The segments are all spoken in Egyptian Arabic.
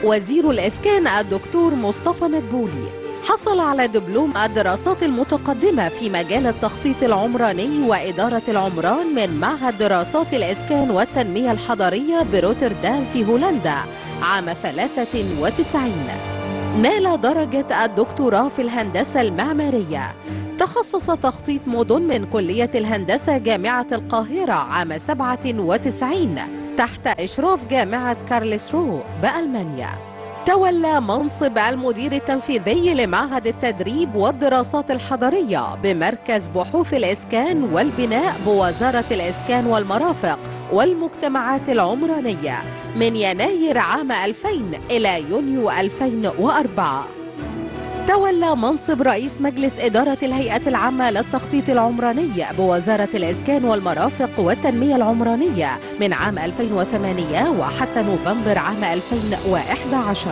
وزير الإسكان الدكتور مصطفى مدبولي حصل على دبلوم الدراسات المتقدمة في مجال التخطيط العمراني وإدارة العمران من معهد دراسات الإسكان والتنمية الحضرية بروتردام في هولندا عام 93 نال درجة الدكتوراه في الهندسة المعمارية تخصص تخطيط مدن من كلية الهندسة جامعة القاهرة عام 97 تحت إشراف جامعة كارلسرو بألمانيا تولى منصب المدير التنفيذي لمعهد التدريب والدراسات الحضرية بمركز بحوث الإسكان والبناء بوزارة الإسكان والمرافق والمجتمعات العمرانية من يناير عام 2000 إلى يونيو 2004 تولى منصب رئيس مجلس إدارة الهيئة العامة للتخطيط العمراني بوزارة الإسكان والمرافق والتنمية العمرانية من عام 2008 وحتى نوفمبر عام 2011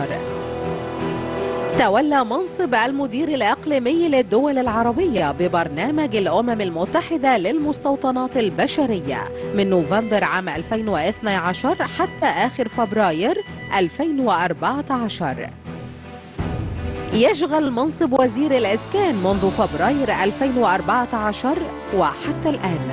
تولى منصب المدير الإقليمي للدول العربية ببرنامج الأمم المتحدة للمستوطنات البشرية من نوفمبر عام 2012 حتى آخر فبراير 2014 يشغل منصب وزير الإسكان منذ فبراير 2014 وحتى الآن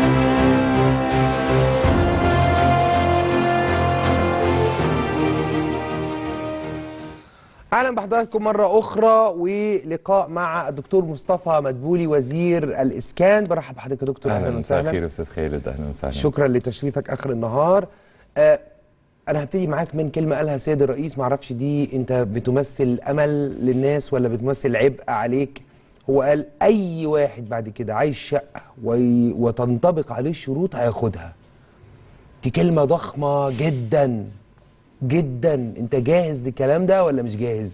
اهلا بحضراتكم مره اخرى ولقاء مع الدكتور مصطفى مدبولي وزير الاسكان برحب بحضرتك يا دكتور اهلا مساء الخير يا استاذ خالد اهلا وسهلا شكرا لتشريفك اخر النهار آه انا هبتدي معاك من كلمه قالها السيد الرئيس معرفش دي انت بتمثل امل للناس ولا بتمثل عبء عليك هو قال اي واحد بعد كده عايز شقه وي... وتنطبق عليه الشروط هياخدها دي كلمه ضخمه جدا جدا انت جاهز للكلام ده ولا مش جاهز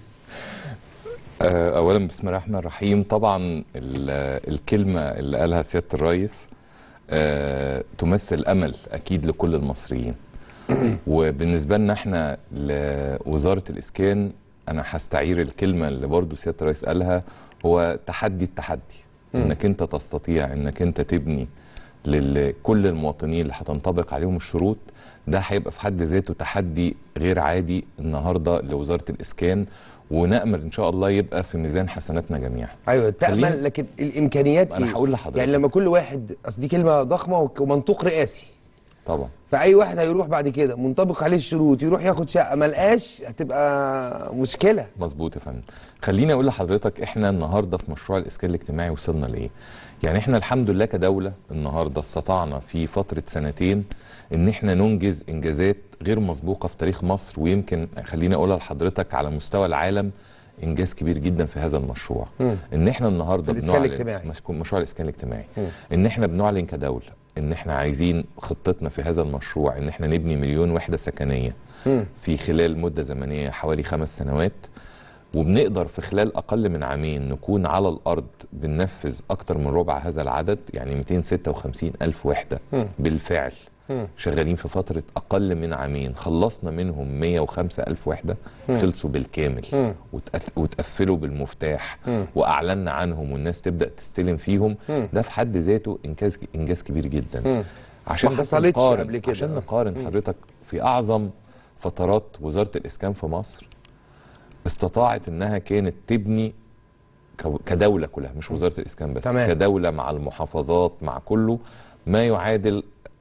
آه، اولا بسم الله الرحمن الرحيم طبعا ال- الكلمه اللي قالها سياده الرئيس آه، تمثل امل اكيد لكل المصريين وبالنسبه لنا احنا لوزاره الاسكان انا هستعير الكلمه اللي برضو سياده الرئيس قالها هو تحدي التحدي انك انت تستطيع انك انت تبني لكل المواطنين اللي هتنطبق عليهم الشروط ده هيبقى في حد ذاته تحدي غير عادي النهارده لوزاره الاسكان ونامل ان شاء الله يبقى في ميزان حسناتنا جميعا ايوه تامل خلينا- لكن الامكانيات أنا إيه؟ هقول لحضرتك. يعني لما كل واحد اصل دي كلمه ضخمه وك- ومنطوق رئاسي طبعا فاي واحد هيروح بعد كده منطبق عليه الشروط يروح ياخد شقه ما لقاش هتبقى مشكله مظبوط يا فندم خليني اقول لحضرتك احنا النهارده في مشروع الاسكان الاجتماعي وصلنا لايه يعني احنا الحمد لله كدوله النهارده استطعنا في فتره سنتين ان احنا ننجز انجازات غير مسبوقه في تاريخ مصر ويمكن خليني اقولها لحضرتك على مستوى العالم انجاز كبير جدا في هذا المشروع مم. ان احنا النهارده في الإسكان بنعلن- الاجتماعي. مسكو- مشروع الاسكان الاجتماعي مم. ان احنا بنعلن كدوله ان احنا عايزين خطتنا في هذا المشروع ان احنا نبني مليون وحده سكنيه مم. في خلال مده زمنيه حوالي خمس سنوات وبنقدر في خلال اقل من عامين نكون على الارض بننفذ اكتر من ربع هذا العدد يعني 256 الف وحده مم. بالفعل مم. شغالين في فتره اقل من عامين خلصنا منهم 105 الف وحده مم. خلصوا بالكامل مم. وتأت- وتقفلوا بالمفتاح مم. واعلنا عنهم والناس تبدا تستلم فيهم مم. ده في حد ذاته انجاز انجاز كبير جدا مم. عشان ما بس حصلتش نقارن قبل كده. عشان نقارن حضرتك في اعظم فترات وزاره الاسكان في مصر استطاعت انها كانت تبني كو- كدوله كلها مش وزاره الاسكان بس تمام. كدوله مع المحافظات مع كله ما يعادل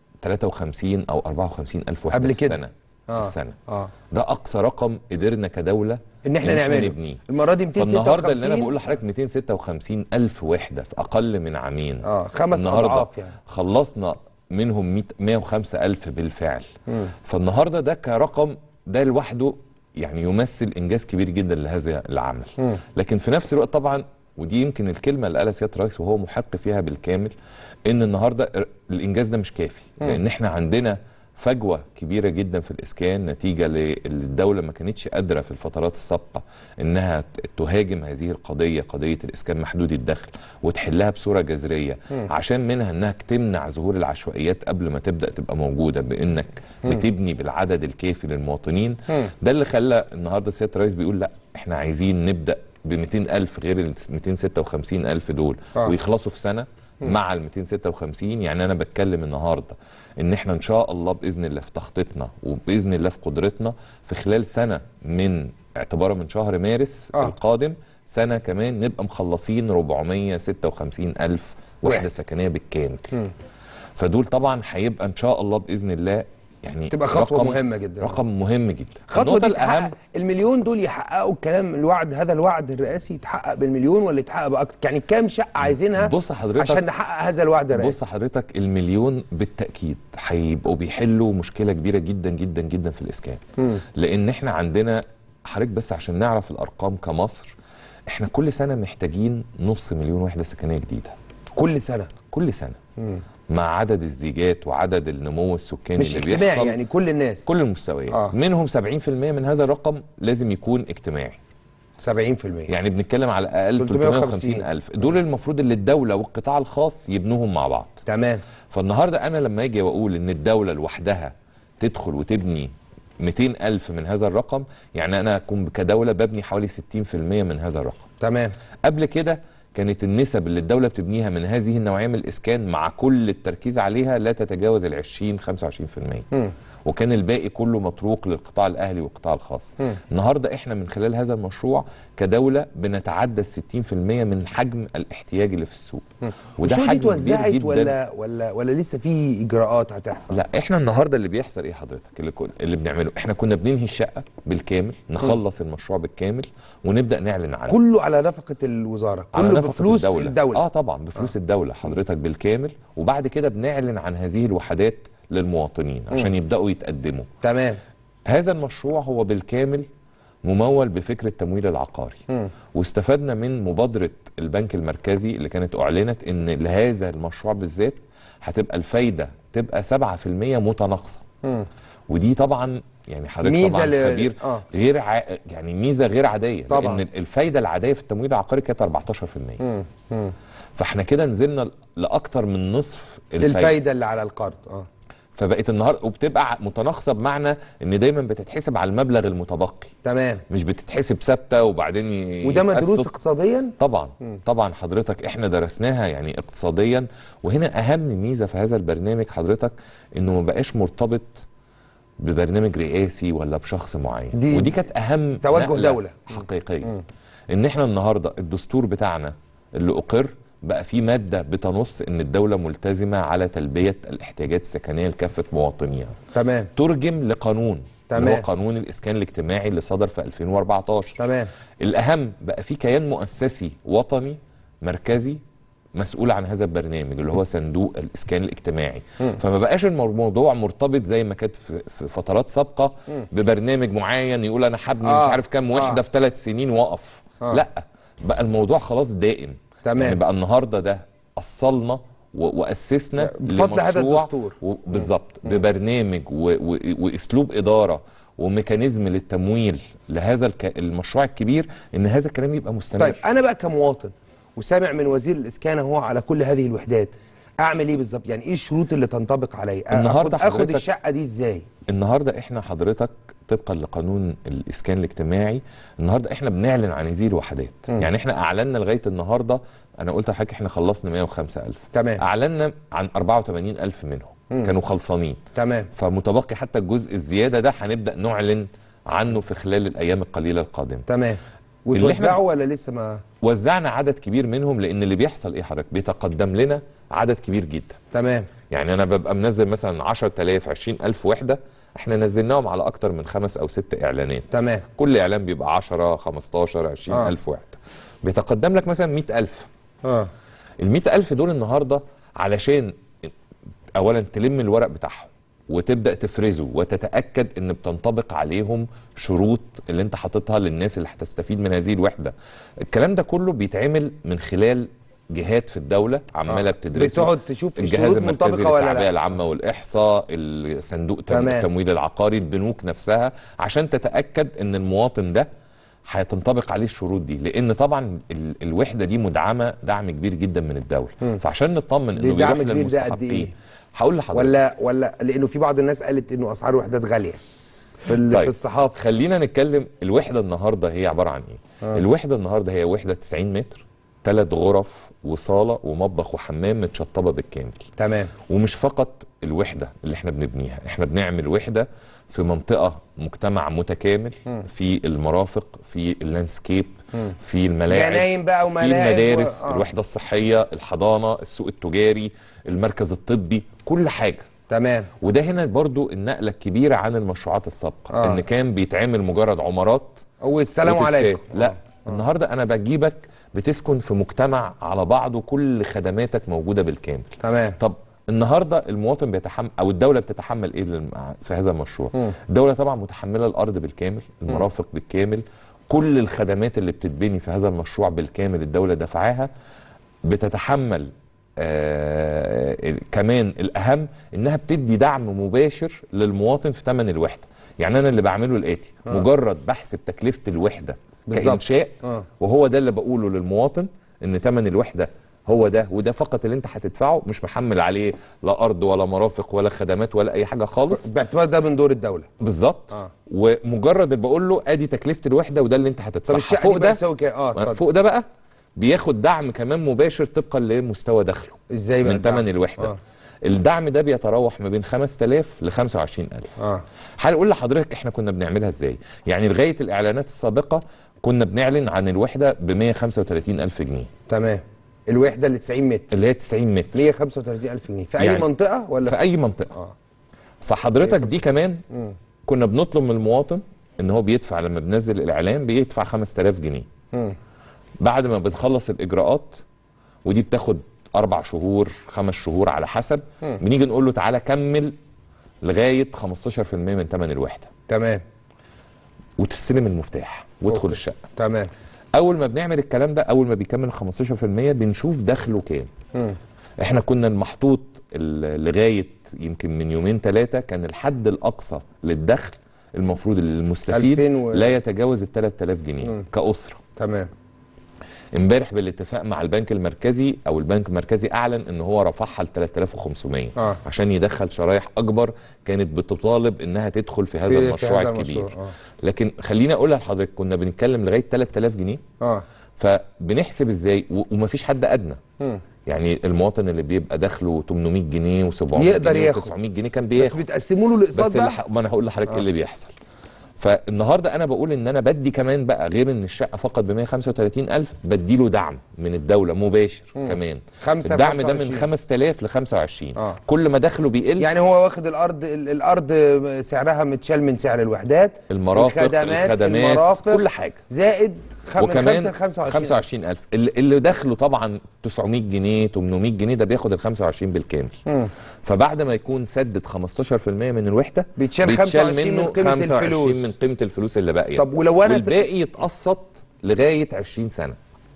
53 او 54 الف وحده قبل في كده. السنه آه. في السنه اه ده اقصى رقم قدرنا كدوله ان احنا نعمله نبنيه المره دي فالنهارده اللي انا 256 بقول لحضرتك 256 الف وحده في اقل من عامين اه خمس النهارده اضعاف يعني خلصنا منهم 100 105 الف بالفعل مم. فالنهارده ده كرقم ده لوحده يعني يمثل انجاز كبير جدا لهذا العمل مم. لكن في نفس الوقت طبعا ودي يمكن الكلمه اللي قالها سياده الرئيس وهو محق فيها بالكامل ان النهارده الانجاز ده مش كافي لان احنا عندنا فجوه كبيره جدا في الاسكان نتيجه للدوله ما كانتش قادره في الفترات السابقه انها ت- تهاجم هذه القضيه قضيه الاسكان محدود الدخل وتحلها بصوره جذريه عشان منها انها تمنع ظهور العشوائيات قبل ما تبدا تبقى موجوده بانك بتبني بالعدد الكافي للمواطنين مم. ده اللي خلى النهارده سياده الرئيس بيقول لا احنا عايزين نبدا ب 200 الف غير ال 256 الف دول آه. ويخلصوا في سنه مع ال 256 يعني انا بتكلم النهارده ان احنا ان شاء الله باذن الله في تخطيطنا وباذن الله في قدرتنا في خلال سنه من اعتبارا من شهر مارس آه. آه. القادم سنه كمان نبقى مخلصين 456 الف واحد. وحده سكنيه بالكامل فدول طبعا هيبقى ان شاء الله باذن الله يعني تبقى خطوة رقم مهمة جدا. رقم مهم جدا خطوه النقطة دي تحقق الاهم المليون دول يحققوا الكلام الوعد هذا الوعد الرئاسي يتحقق بالمليون ولا يتحقق باكتر يعني كام شقه عايزينها بص حضرتك عشان نحقق هذا الوعد الرئاسي بص حضرتك المليون بالتاكيد هيبقوا بيحلوا مشكله كبيره جدا جدا جدا في الاسكان لان احنا عندنا حضرتك بس عشان نعرف الارقام كمصر احنا كل سنه محتاجين نص مليون وحده سكنيه جديده كل سنه كل سنه مع عدد الزيجات وعدد النمو السكاني مش اللي اجتماعي بيحصل يعني كل الناس كل المستويات آه. آه. منهم 70% من هذا الرقم لازم يكون اجتماعي 70% يعني بنتكلم على اقل 350 350 الف دول المفروض اللي الدوله والقطاع الخاص يبنوهم مع بعض تمام فالنهارده انا لما اجي واقول ان الدوله لوحدها تدخل وتبني 200 ألف من هذا الرقم يعني أنا أكون كدولة ببني حوالي 60% من هذا الرقم تمام قبل كده كانت النسب اللي الدولة بتبنيها من هذه النوعية من الإسكان مع كل التركيز عليها لا تتجاوز ال 20 25% وكان الباقي كله مطروق للقطاع الأهلي والقطاع الخاص النهاردة إحنا من خلال هذا المشروع كدولة بنتعدى ال 60% من حجم الاحتياج اللي في السوق وده الشروط دي حجم كبير اتوزعت جدا ولا ولا ولا لسه في اجراءات هتحصل لا احنا النهارده اللي بيحصل ايه حضرتك اللي, كن... اللي بنعمله احنا كنا بننهي الشقه بالكامل نخلص المشروع بالكامل ونبدا نعلن عنه كله على نفقه الوزاره على كله نفقة بفلوس الدوله, الدولة. اه طبعا بفلوس آه. الدوله حضرتك بالكامل وبعد كده بنعلن عن هذه الوحدات للمواطنين عشان يبداوا يتقدموا تمام هذا المشروع هو بالكامل ممول بفكر التمويل العقاري واستفدنا من مبادرة البنك المركزي اللي كانت أعلنت إن لهذا المشروع بالذات هتبقى الفايدة تبقى 7% متناقصة ودي طبعا يعني حضرتك ميزة طبعا ل- خبير آه. غير ع... يعني ميزة غير عادية طبعا. لأن الفايدة العادية في التمويل العقاري كانت 14% فاحنا كده نزلنا لأكتر من نصف الفايدة, الفايده اللي على القرض اه فبقت النهارده وبتبقى متناقصه بمعنى ان دايما بتتحسب على المبلغ المتبقي تمام مش بتتحسب ثابته وبعدين ي- وده مدروس يتقسط. اقتصاديا طبعا طبعا حضرتك احنا درسناها يعني اقتصاديا وهنا اهم ميزه في هذا البرنامج حضرتك انه ما بقاش مرتبط ببرنامج رئاسي ولا بشخص معين دي ودي كانت اهم توجه نقلة دولة. حقيقيه ان احنا النهارده الدستور بتاعنا اللي اقر بقى فيه ماده بتنص ان الدوله ملتزمه على تلبيه الاحتياجات السكنيه لكافه مواطنيها تمام ترجم لقانون اللي تمام. هو قانون الاسكان الاجتماعي اللي صدر في 2014 تمام الاهم بقى في كيان مؤسسي وطني مركزي مسؤول عن هذا البرنامج اللي هو صندوق الاسكان الاجتماعي فما بقاش الموضوع مرتبط زي ما كانت في في فترات سابقه ببرنامج معين يقول انا هبني آه. مش عارف كام وحده آه. في ثلاث سنين واقف آه. لا بقى الموضوع خلاص دائم تمام. يعني بقى النهارده ده اصلنا و- واسسنا بفضل هذا لمشروع الدستور. و- بالظبط ببرنامج و... و... واسلوب اداره وميكانيزم للتمويل لهذا الك... المشروع الكبير ان هذا الكلام يبقى مستمر طيب انا بقى كمواطن وسامع من وزير الاسكان هو على كل هذه الوحدات اعمل ايه بالظبط يعني ايه الشروط اللي تنطبق عليا النهاردة اخد, أخد حضرتك- الشقه دي ازاي النهارده احنا حضرتك طبقا لقانون الاسكان الاجتماعي النهارده احنا بنعلن عن هذه الوحدات يعني احنا اعلنا لغايه النهارده انا قلت لحضرتك احنا خلصنا 105000 تمام. اعلنا عن 84000 منهم كانوا خلصانين تمام فمتبقي حتى الجزء الزياده ده هنبدا نعلن عنه في خلال الايام القليله القادمه تمام اللي إحنا- وتوزعوا ولا لسه ما وزعنا عدد كبير منهم لان اللي بيحصل ايه حضرتك بيتقدم لنا عدد كبير جدا تمام يعني انا ببقى منزل مثلا 10000 20000 وحده احنا نزلناهم على اكتر من خمس او ست اعلانات تمام كل اعلان بيبقى 10 15 20000 وحده بيتقدم لك مثلا 100000 اه ال 100000 دول النهارده علشان اولا تلم الورق بتاعهم وتبدا تفرزه وتتاكد ان بتنطبق عليهم شروط اللي انت حاططها للناس اللي هتستفيد من هذه الوحده الكلام ده كله بيتعمل من خلال جهات في الدوله عماله آه. بتدرسه بتقعد تشوف الجهاز الشروط المركزي منطبقة ولا لا. للتعبئه العامه والاحصاء الصندوق تم- تمام. التمويل العقاري البنوك نفسها عشان تتاكد ان المواطن ده هتنطبق عليه الشروط دي لان طبعا ال- الوحده دي مدعمه دعم كبير جدا من الدوله فعشان نطمن انه دعم بيروح كبير ده قد للمستحقين إيه؟ هقول لحضرتك ولا ولا لانه في بعض الناس قالت انه اسعار الوحدات غاليه في ال- طيب. في الصحافه خلينا نتكلم الوحده النهارده هي عباره عن ايه؟ آه. الوحده النهارده هي وحده 90 متر ثلاث غرف وصاله ومطبخ وحمام متشطبه بالكامل تمام ومش فقط الوحده اللي احنا بنبنيها احنا بنعمل وحده في منطقه مجتمع متكامل في المرافق في اللاندسكيب في الملاعب جناين بقى في وملاعب المدارس و- آه. الوحده الصحيه الحضانه السوق التجاري المركز الطبي كل حاجه تمام وده هنا برضو النقله الكبيره عن المشروعات السابقه آه. ان كان بيتعمل مجرد عمارات والسلام وتتساب. عليكم لا النهارده انا بجيبك بتسكن في مجتمع على بعضه كل خدماتك موجوده بالكامل تمام طب النهارده المواطن بيتحمل او الدوله بتتحمل ايه للم- في هذا المشروع مم. الدوله طبعا متحمله الارض بالكامل المرافق بالكامل كل الخدمات اللي بتتبني في هذا المشروع بالكامل الدوله دفعاها بتتحمل آه كمان الاهم انها بتدي دعم مباشر للمواطن في ثمن الوحده يعني انا اللي بعمله الاتي آه. مجرد بحسب تكلفه الوحده بالظبط. كانشاء آه. وهو ده اللي بقوله للمواطن ان ثمن الوحده هو ده وده فقط اللي انت هتدفعه مش محمل عليه لا ارض ولا مرافق ولا خدمات ولا اي حاجه خالص باعتبار ده من دور الدوله بالظبط آه. ومجرد اللي بقول له ادي تكلفه الوحده وده اللي انت طب هتدفعه الشقه فوق دي بقى ده تساوي كام اه اتفضل. فوق ده بقى بياخد دعم كمان مباشر طبقا لمستوى دخله ازاي بقى من الدعم؟ ثمن الوحده آه. الدعم ده بيتراوح ما بين 5000 ل 25000 اه هنقول لحضرتك احنا كنا بنعملها ازاي يعني لغايه الاعلانات السابقه كنا بنعلن عن الوحده ب 135 الف جنيه تمام الوحده اللي 90 متر اللي هي 90 متر 135000 جنيه في اي يعني منطقه ولا في اي منطقه اه فحضرتك دي كمان مم. كنا بنطلب من المواطن ان هو بيدفع لما بنزل الاعلان بيدفع 5000 جنيه مم. بعد ما بنخلص الاجراءات ودي بتاخد اربع شهور خمس شهور على حسب مم. بنيجي نقول له تعالى كمل لغايه 15% من ثمن الوحده تمام وتستلم المفتاح وادخل أوكي. الشقه تمام اول ما بنعمل الكلام ده اول ما بيكمل 15% بنشوف دخله كام مم. احنا كنا المحطوط ال- لغايه يمكن من يومين ثلاثه كان الحد الاقصى للدخل المفروض المستفيد 2000 و- لا يتجاوز ال 3000 جنيه مم. كاسره تمام امبارح بالاتفاق مع البنك المركزي او البنك المركزي اعلن ان هو رفعها ل 3500 آه. عشان يدخل شرايح اكبر كانت بتطالب انها تدخل في هذا في- في المشروع هذا الكبير المشروع، آه. لكن خليني اقولها لحضرتك كنا بنتكلم لغايه 3000 جنيه اه فبنحسب ازاي و- ومفيش حد ادنى مم. يعني المواطن اللي بيبقى دخله 800 جنيه و700 يقدر جنيه ياخد. و900 جنيه كان بس بياخد بتقسموا له الاقساط بس اللي بقى ح... ما انا هقول لحضرتك ايه اللي بيحصل فالنهارده انا بقول ان انا بدي كمان بقى غير ان الشقه فقط ب 135000 بدي له دعم من الدوله مباشر مم. كمان خمسة الدعم ده من 25. 5000 ل 25 آه. كل ما دخله بيقل يعني هو واخد الارض ال- الارض سعرها متشال من سعر الوحدات المرافق الخدمات, الخدمات المرافق كل حاجه زائد خم... وكمان 25 25000 اللي, اللي دخله طبعا 900 جنيه 800 جنيه ده بياخد ال 25 بالكامل مم. فبعد ما يكون سدد 15% من الوحده بيتشال 25 من قيمة 25 الفلوس. من قيمه الفلوس اللي باقيه طب ولو أنا ت- والباقي يتقسط لغايه 20 سنه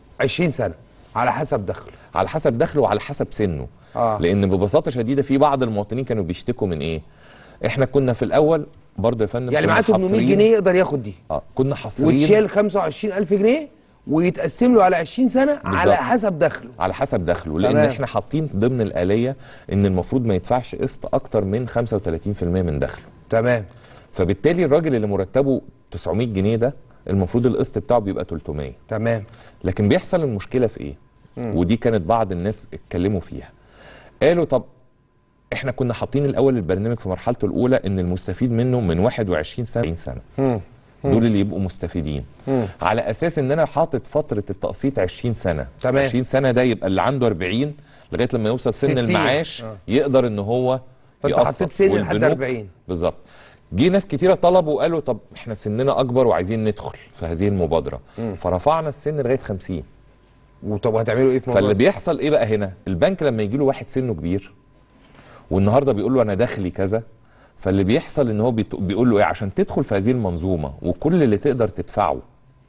20 سنه على حسب دخله على حسب دخله وعلى حسب سنه آه. لان ببساطه شديده في بعض المواطنين كانوا بيشتكوا من ايه احنا كنا في الاول برضه يا فندم يعني كنا معاه 800 حاصرين- جنيه يقدر ياخد دي اه كنا حاصرين وتشيل 25000 جنيه ويتقسم له على 20 سنه على بالظبط. حسب دخله على حسب دخله لان تمام. احنا حاطين ضمن الآلية ان المفروض ما يدفعش قسط اكتر من 35% من دخله تمام فبالتالي الراجل اللي مرتبه 900 جنيه ده المفروض القسط بتاعه بيبقى 300 تمام لكن بيحصل المشكلة في ايه ودي كانت بعض الناس اتكلموا فيها قالوا طب احنا كنا حاطين الاول البرنامج في مرحلته الاولى ان المستفيد منه من 21 سنه 20 سنه مم. دول اللي يبقوا مستفيدين مم. على اساس ان انا حاطط فتره التقسيط 20 سنه تمام. 20 سنه ده يبقى اللي عنده 40 لغايه لما يوصل سن 60. المعاش آه. يقدر ان هو فأنت يقسط. حطيت سن لحد والبنوك- 40. بالظبط جه ناس كتيره طلبوا وقالوا طب احنا سننا اكبر وعايزين ندخل في هذه المبادره فرفعنا السن لغايه 50 وطب هتعملوا ايه في موضوع فاللي بيحصل ايه بقى هنا البنك لما يجي له واحد سنه كبير والنهارده بيقول له انا دخلي كذا فاللي بيحصل ان هو بيت- بيقول له ايه عشان تدخل في هذه المنظومه وكل اللي تقدر تدفعه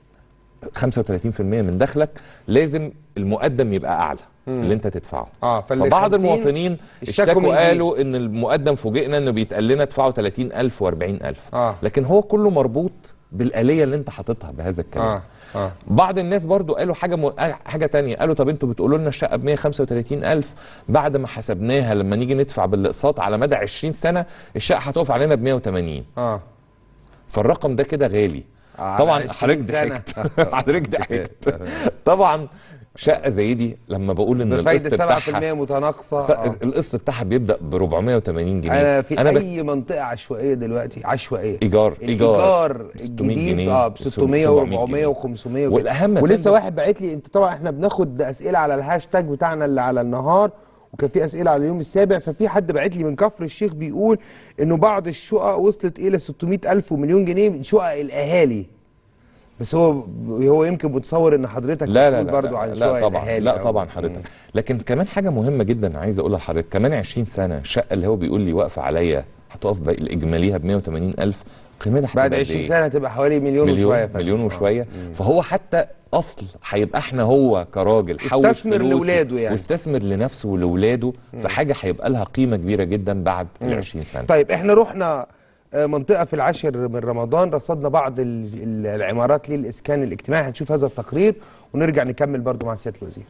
35% من دخلك لازم المقدم يبقى اعلى اللي انت تدفعه اه فاللي فبعض 50 المواطنين اشتكوا من اشتكوا دي. قالوا ان المقدم فوجئنا انه بيتقال لنا ادفعوا 30000 و40000 آه. لكن هو كله مربوط بالآلية اللي انت حاططها بهذا الكلام اه اه بعض الناس برضو قالوا حاجه م... حاجه تانية قالوا طب انتوا بتقولوا لنا الشقه ب 135000 بعد ما حسبناها لما نيجي ندفع بالاقساط على مدى 20 سنه الشقه هتقف علينا ب 180 اه فالرقم ده كده غالي على طبعا 20 حضرتك سنة. ضحكت حضرتك ضحكت طبعا شقه زي دي لما بقول ان بفايده القسط 7% بتاعها متناقصه س- آه. القسط بتاعها بيبدا ب 480 جنيه انا في انا بت- اي منطقه عشوائيه دلوقتي عشوائيه ايجار الايجار 600 الجديد جنيه اه ب 600 و400 جنيه. و500 والأهم يا ولسه فندم- واحد باعت لي انت طبعا احنا بناخد اسئله على الهاشتاج بتاعنا اللي على النهار وكان في اسئله على اليوم السابع ففي حد باعت لي من كفر الشيخ بيقول انه بعض الشقق وصلت الى 600 الف ومليون جنيه من شقق الاهالي بس هو هو يمكن متصور ان حضرتك لا لا مسؤول لا برضو عن لا, شقق لا طبعا الاهالي لا أو- طبعا حضرتك لكن كمان حاجه مهمه جدا عايز اقولها لحضرتك كمان 20 سنه الشقه اللي هو بيقول لي واقفه عليا هتقف بقى الاجماليها ب 180 الف قيمتها هتبقى بعد قد 20 إيه؟ سنه هتبقى حوالي مليون, مليون وشويه فندم. مليون آه. وشويه فهو حتى اصل هيبقى احنا هو كراجل حوش استثمر فلوسه لولاده يعني. واستثمر لنفسه ولولاده في حاجه هيبقى لها قيمه كبيره جدا بعد ال 20 سنه طيب احنا رحنا آه، منطقة في العاشر من رمضان رصدنا بعض ال- ال- العمارات للإسكان الاجتماعي هنشوف هذا التقرير ونرجع نكمل برضو مع سيادة الوزير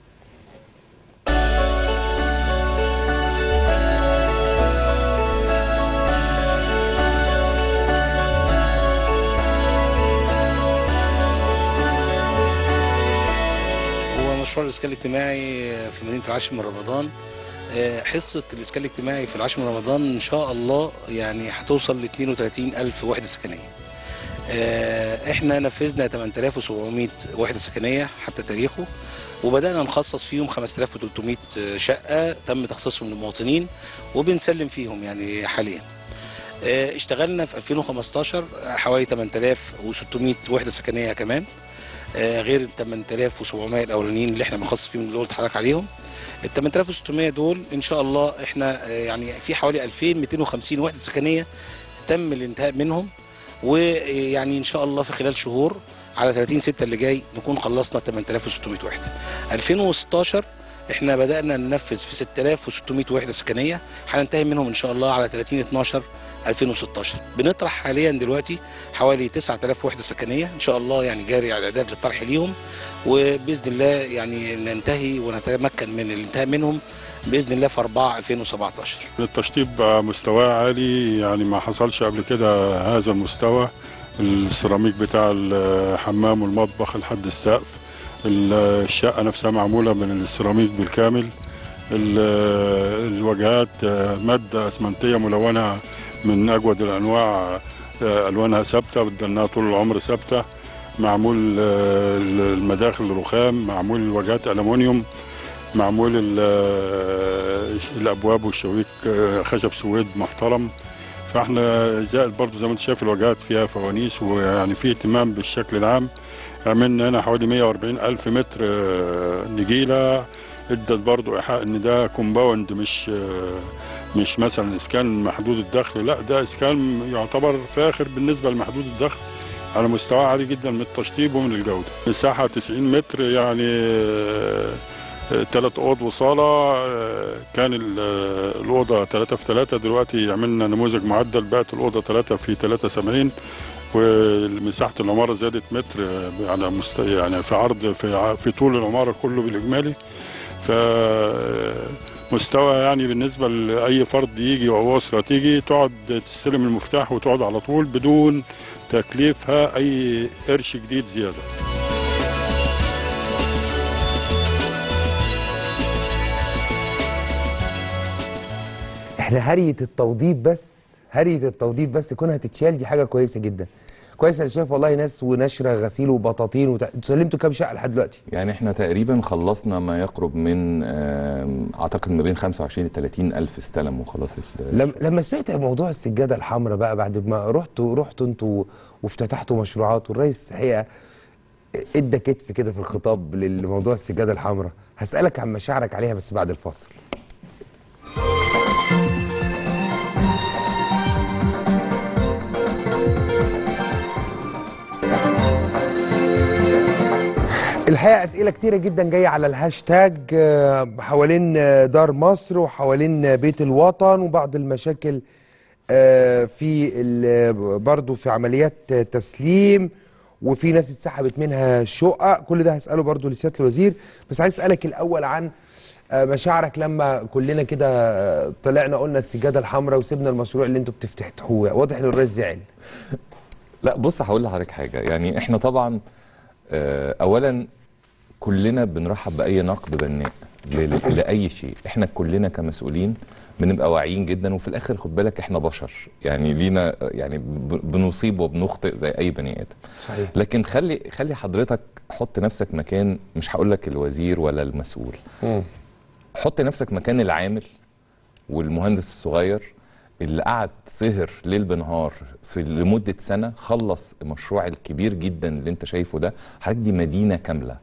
هو مشروع الاسكان الاجتماعي في مدينه العاشر من رمضان آه، حصه الاسكان الاجتماعي في العاشر من رمضان ان شاء الله يعني هتوصل ل 32 الف وحده سكنيه آه، احنا نفذنا 8700 وحده سكنيه حتى تاريخه وبدانا نخصص فيهم 5300 شقه تم تخصيصهم للمواطنين وبنسلم فيهم يعني حاليا آه، اشتغلنا في 2015 حوالي 8600 وحده سكنيه كمان آه، غير ال 8700 الاولانيين اللي احنا بنخصص فيهم اللي قلت لحضرتك عليهم ال 8600 دول ان شاء الله احنا آه، يعني في حوالي 2250 وحده سكنيه تم الانتهاء منهم ويعني ان شاء الله في خلال شهور على 30 6 اللي جاي نكون خلصنا 8600 وحده 2016 احنا بدانا ننفذ في 6600 وحده سكنيه هننتهي منهم ان شاء الله على 30 12 2016 بنطرح حاليا دلوقتي حوالي 9000 وحده سكنيه ان شاء الله يعني جاري على الاعداد للطرح ليهم وباذن الله يعني ننتهي ونتمكن من الانتهاء منهم باذن الله في 4 2017 التشطيب بقى مستواه عالي يعني ما حصلش قبل كده هذا المستوى السيراميك بتاع الحمام والمطبخ لحد السقف الشقة نفسها معمولة من السيراميك بالكامل ال- الواجهات مادة أسمنتية ملونة من أجود الأنواع ألوانها ثابتة بدلناها طول العمر ثابتة معمول المداخل رخام معمول الواجهات ألمونيوم معمول ال- الابواب والشبابيك خشب سويد محترم فاحنا زائد برضه زي ما انت شايف الواجهات فيها فوانيس ويعني في اهتمام بالشكل العام عملنا هنا حوالي 140 الف متر آه، نجيله ادت برضه ايحاء ان ده كومباوند مش آه، مش مثلا اسكان محدود الدخل لا ده اسكان يعتبر فاخر بالنسبه لمحدود الدخل على مستوى عالي جدا من التشطيب ومن الجوده مساحه 90 متر يعني آه، ثلاث اوض وصاله آه، كان ال- آه، الاوضه 3 في 3 دلوقتي عملنا نموذج معدل بقت الاوضه 3 في 73 ومساحه العماره زادت متر آه، على مست... يعني في عرض في ع- في طول العماره كله بالاجمالي ف مستوى يعني بالنسبه لاي فرد يجي او اسره تيجي تقعد تستلم المفتاح وتقعد على طول بدون تكليفها اي قرش جديد زياده احنا هرية التوظيف بس هرية التوظيف بس كونها تتشال دي حاجة كويسة جدا كويس انا شايف والله ناس ونشرة غسيل وبطاطين وت... انتوا سلمتوا كام شقة لحد دلوقتي؟ يعني احنا تقريبا خلصنا ما يقرب من آم، اعتقد ما بين 25 ل 30 الف استلموا خلاص ال- لما لما سمعت موضوع السجادة الحمراء بقى بعد ما رحتوا رحتوا انتوا وافتتحتوا مشروعات والرئيس الحقيقة ادى كتف كده في الخطاب للموضوع السجادة الحمراء هسألك عن مشاعرك عليها بس بعد الفاصل الحقيقه اسئله كتيره جدا جايه على الهاشتاج آه، حوالين آه، دار مصر وحوالين آه، بيت الوطن وبعض المشاكل آه، في ال- برضو في عمليات آه، تسليم وفي ناس اتسحبت منها شقق كل ده هساله برضو لسياده الوزير بس عايز اسالك الاول عن آه، مشاعرك لما كلنا كده آه، طلعنا قلنا السجاده الحمراء وسيبنا المشروع اللي انتوا بتفتتحوه واضح ان الرئيس زعل لا بص هقول لحضرتك حاجه يعني احنا طبعا آه، اولا كلنا بنرحب باي نقد بناء ل- لاي شيء احنا كلنا كمسؤولين بنبقى واعيين جدا وفي الاخر خد بالك احنا بشر يعني لينا يعني ب- بنصيب وبنخطئ زي اي بني ادم صحيح لكن خلي خلي حضرتك حط نفسك مكان مش هقول لك الوزير ولا المسؤول مم. حط نفسك مكان العامل والمهندس الصغير اللي قعد سهر ليل بنهار في لمده سنه خلص المشروع الكبير جدا اللي انت شايفه ده حضرتك دي مدينه كامله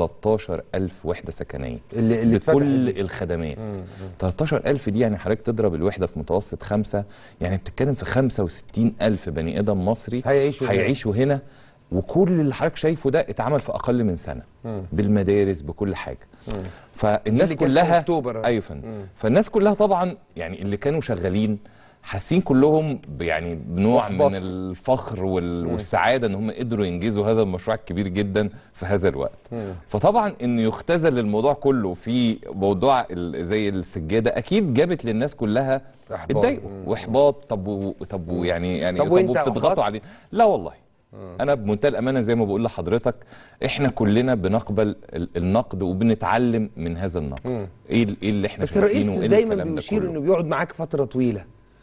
13000 وحده سكنيه اللي اللي اتفتحت بكل دي. الخدمات 13000 دي يعني حضرتك تضرب الوحده في متوسط خمسه يعني بتتكلم في 65000 بني ادم مصري هيعيشوا هنا. هيعيشوا هنا وكل اللي حضرتك شايفه ده اتعمل في اقل من سنه بالمدارس بكل حاجه فالناس اللي كانت في كلها أكتوبر. ايوه يا فندم فالناس كلها طبعا يعني اللي كانوا شغالين حاسين كلهم ب- يعني بنوع محبط. من الفخر وال... والسعاده ان هم قدروا ينجزوا هذا المشروع الكبير جدا في هذا الوقت فطبعا انه يختزل الموضوع كله في موضوع ال... زي السجاده اكيد جابت للناس كلها إحباط. اتضايقوا واحباط طب و... طب و- يعني يعني طب طب, وأنت وبتضغطوا أحبطت؟ علينا لا والله انا بمنتهى الامانه زي ما بقول لحضرتك احنا كلنا بنقبل ال- النقد وبنتعلم من هذا النقد ايه ال- ايه اللي احنا بس الرئيس شايفينه وإيه دايما الكلام ده بيشير كله؟ انه بيقعد معاك فتره طويله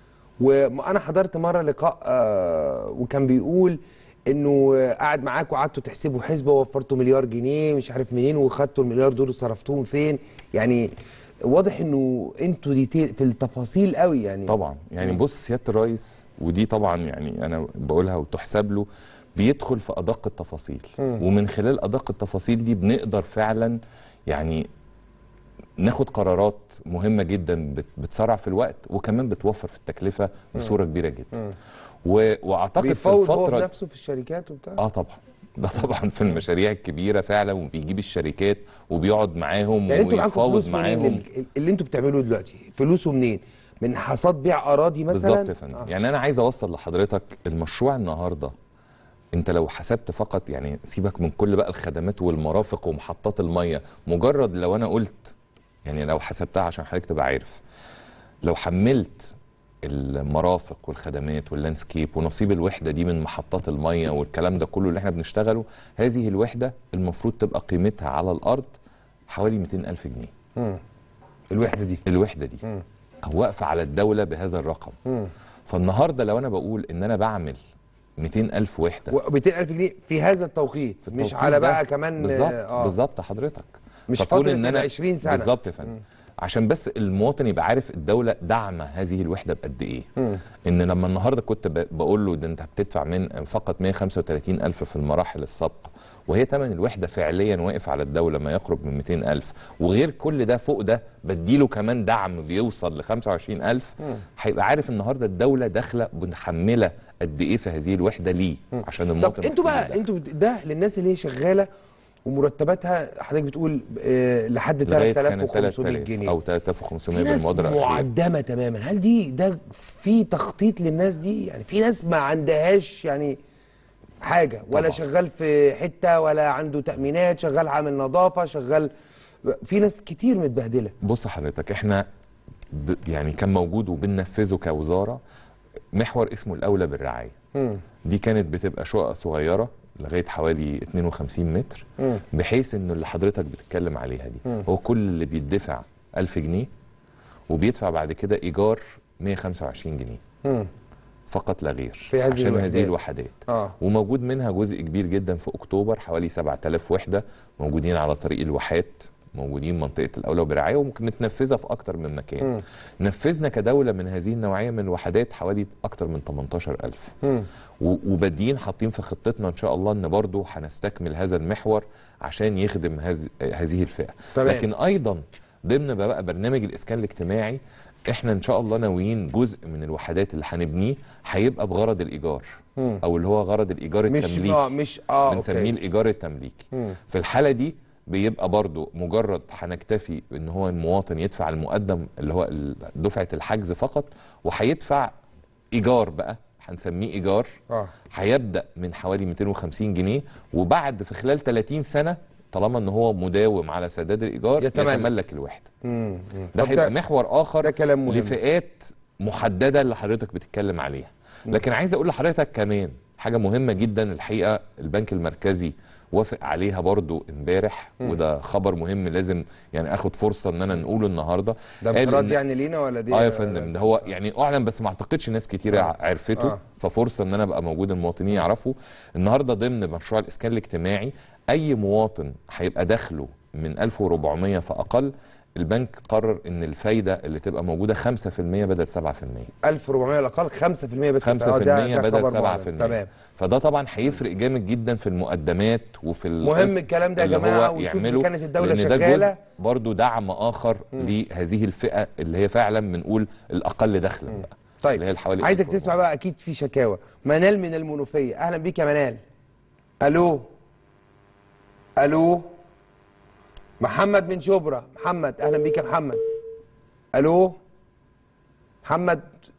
وانا حضرت مره لقاء آه، وكان بيقول انه آه، قعد معاك وقعدتوا تحسبوا حسبه ووفرتوا مليار جنيه مش عارف منين وخدتوا المليار دول وصرفتوهم فين يعني واضح انه انتوا دي في التفاصيل قوي يعني طبعا يعني بص سياده الرئيس ودي طبعا يعني انا بقولها وتحسب له بيدخل في ادق التفاصيل ومن خلال ادق التفاصيل دي بنقدر فعلا يعني ناخد قرارات مهمه جدا بت- بتسرع في الوقت وكمان بتوفر في التكلفه بصوره كبيره جدا و... واعتقد في بيفوض هو الفتره بنفسه في الشركات وبتاع اه طبعا ده طبعا في المشاريع الكبيره فعلا وبيجيب الشركات وبيقعد معاهم يعني انتوا معاكم ويتفاوض فلوس منين معاهم اللي, اللي انتوا بتعملوه دلوقتي فلوسه منين من حصاد بيع اراضي مثلا بالظبط يا فندم آه. يعني انا عايز اوصل لحضرتك المشروع النهارده انت لو حسبت فقط يعني سيبك من كل بقى الخدمات والمرافق ومحطات الميه مجرد لو انا قلت يعني لو حسبتها عشان حضرتك تبقى عارف لو حملت المرافق والخدمات واللاندسكيب ونصيب الوحده دي من محطات الميه والكلام ده كله اللي احنا بنشتغله هذه الوحده المفروض تبقى قيمتها على الارض حوالي 200 الف جنيه مم. الوحده دي الوحده دي او واقفه على الدوله بهذا الرقم فالنهارده لو انا بقول ان انا بعمل 200 الف وحده و 200000 جنيه في هذا التوقيت في مش التوقيت على ده بقى كمان بالظبط آه. بالظبط حضرتك مش فكون فترة ال 20 سنة. بالظبط يا فندم عشان بس المواطن يبقى عارف الدوله داعمه هذه الوحده بقد ايه ان لما النهارده كنت ب- بقول له ده انت بتدفع من فقط 135 الف في المراحل السابقه وهي ثمن الوحده فعليا واقف على الدوله ما يقرب من 200 الف وغير كل ده فوق ده بديله كمان دعم بيوصل ل 25 الف هيبقى عارف النهارده الدوله داخله محمله قد ايه في هذه الوحده ليه عشان المواطن طب انتوا محتاج بقى ده. انتوا بت- ده للناس اللي هي شغاله ومرتباتها حضرتك بتقول آه لحد لغايه كانت 3500 3000 جنيه او في 3500 ناس بالمبادره الأخيرة. معدمه تماما هل دي ده في تخطيط للناس دي يعني في ناس ما عندهاش يعني حاجه ولا طبعا. شغال في حته ولا عنده تامينات شغال عامل نظافه شغال في ناس كتير متبهدله بص حضرتك احنا ب يعني كان موجود وبننفذه كوزاره محور اسمه الاولى بالرعايه دي كانت بتبقى شقق صغيره لغايه حوالي 52 متر بحيث انه اللي حضرتك بتتكلم عليها دي هو كل اللي بيدفع 1000 جنيه وبيدفع بعد كده ايجار 125 جنيه فقط لا غير في هذه عشان الوحدات. هذه الوحدات اه وموجود منها جزء كبير جدا في اكتوبر حوالي 7000 وحده موجودين على طريق الواحات موجودين منطقه الاولى برعايه وممكن نتنفذها في اكتر من مكان نفذنا كدوله من هذه النوعيه من الوحدات حوالي اكتر من 18000 و- وبادئين حاطين في خطتنا ان شاء الله ان برضه هنستكمل هذا المحور عشان يخدم هذه هذه الفئه تمام. لكن ايضا ضمن بقى برنامج الاسكان الاجتماعي احنا ان شاء الله ناويين جزء من الوحدات اللي هنبنيه هيبقى بغرض الايجار او اللي هو غرض الايجار مش التمليكي اه مش اه بنسميه اوكي الايجار التمليكي في الحاله دي بيبقى برضو مجرد هنكتفي ان هو المواطن يدفع المقدم اللي هو ال- دفعه الحجز فقط وهيدفع ايجار بقى هنسميه ايجار اه هيبدا من حوالي 250 جنيه وبعد في خلال 30 سنه طالما ان هو مداوم على سداد الايجار يتملك. يتملك الوحده مم. ده طب هيبقى محور اخر ده كلام مهم. لفئات محدده اللي حضرتك بتتكلم عليها لكن عايز اقول لحضرتك كمان حاجه مهمه جدا الحقيقه البنك المركزي وافق عليها برضو امبارح وده خبر مهم لازم يعني اخد فرصه ان انا نقوله النهارده ده قال انفراد إن- يعني لينا ولا دي اه يا فندم ده هو يعني اعلن بس ما اعتقدش ناس كتير آه. عرفته آه. ففرصه ان انا ابقى موجود المواطنين يعرفوا النهارده ضمن مشروع الاسكان الاجتماعي اي مواطن هيبقى دخله من 1400 فاقل البنك قرر ان الفايده اللي تبقى موجوده 5% بدل 7% 1400 على الاقل 5% بس 5% آه، ده- ده بدل خبر 7% معلن. تمام فده طبعا هيفرق جامد جدا في المقدمات وفي مهم القسط الكلام ده يا اللي جماعة، هو ونشوف إذا يعمله، كانت الدولة لأن ده شغالة. جزء برضو دعم اخر لهذه الفئه اللي هي فعلا بنقول الاقل دخلا بقى طيب اللي هي الحوالي عايزك 1400. تسمع بقى اكيد في شكاوى منال من المنوفيه اهلا بيك يا منال الو الو محمد من شبرا محمد اهلا بيك يا محمد الو محمد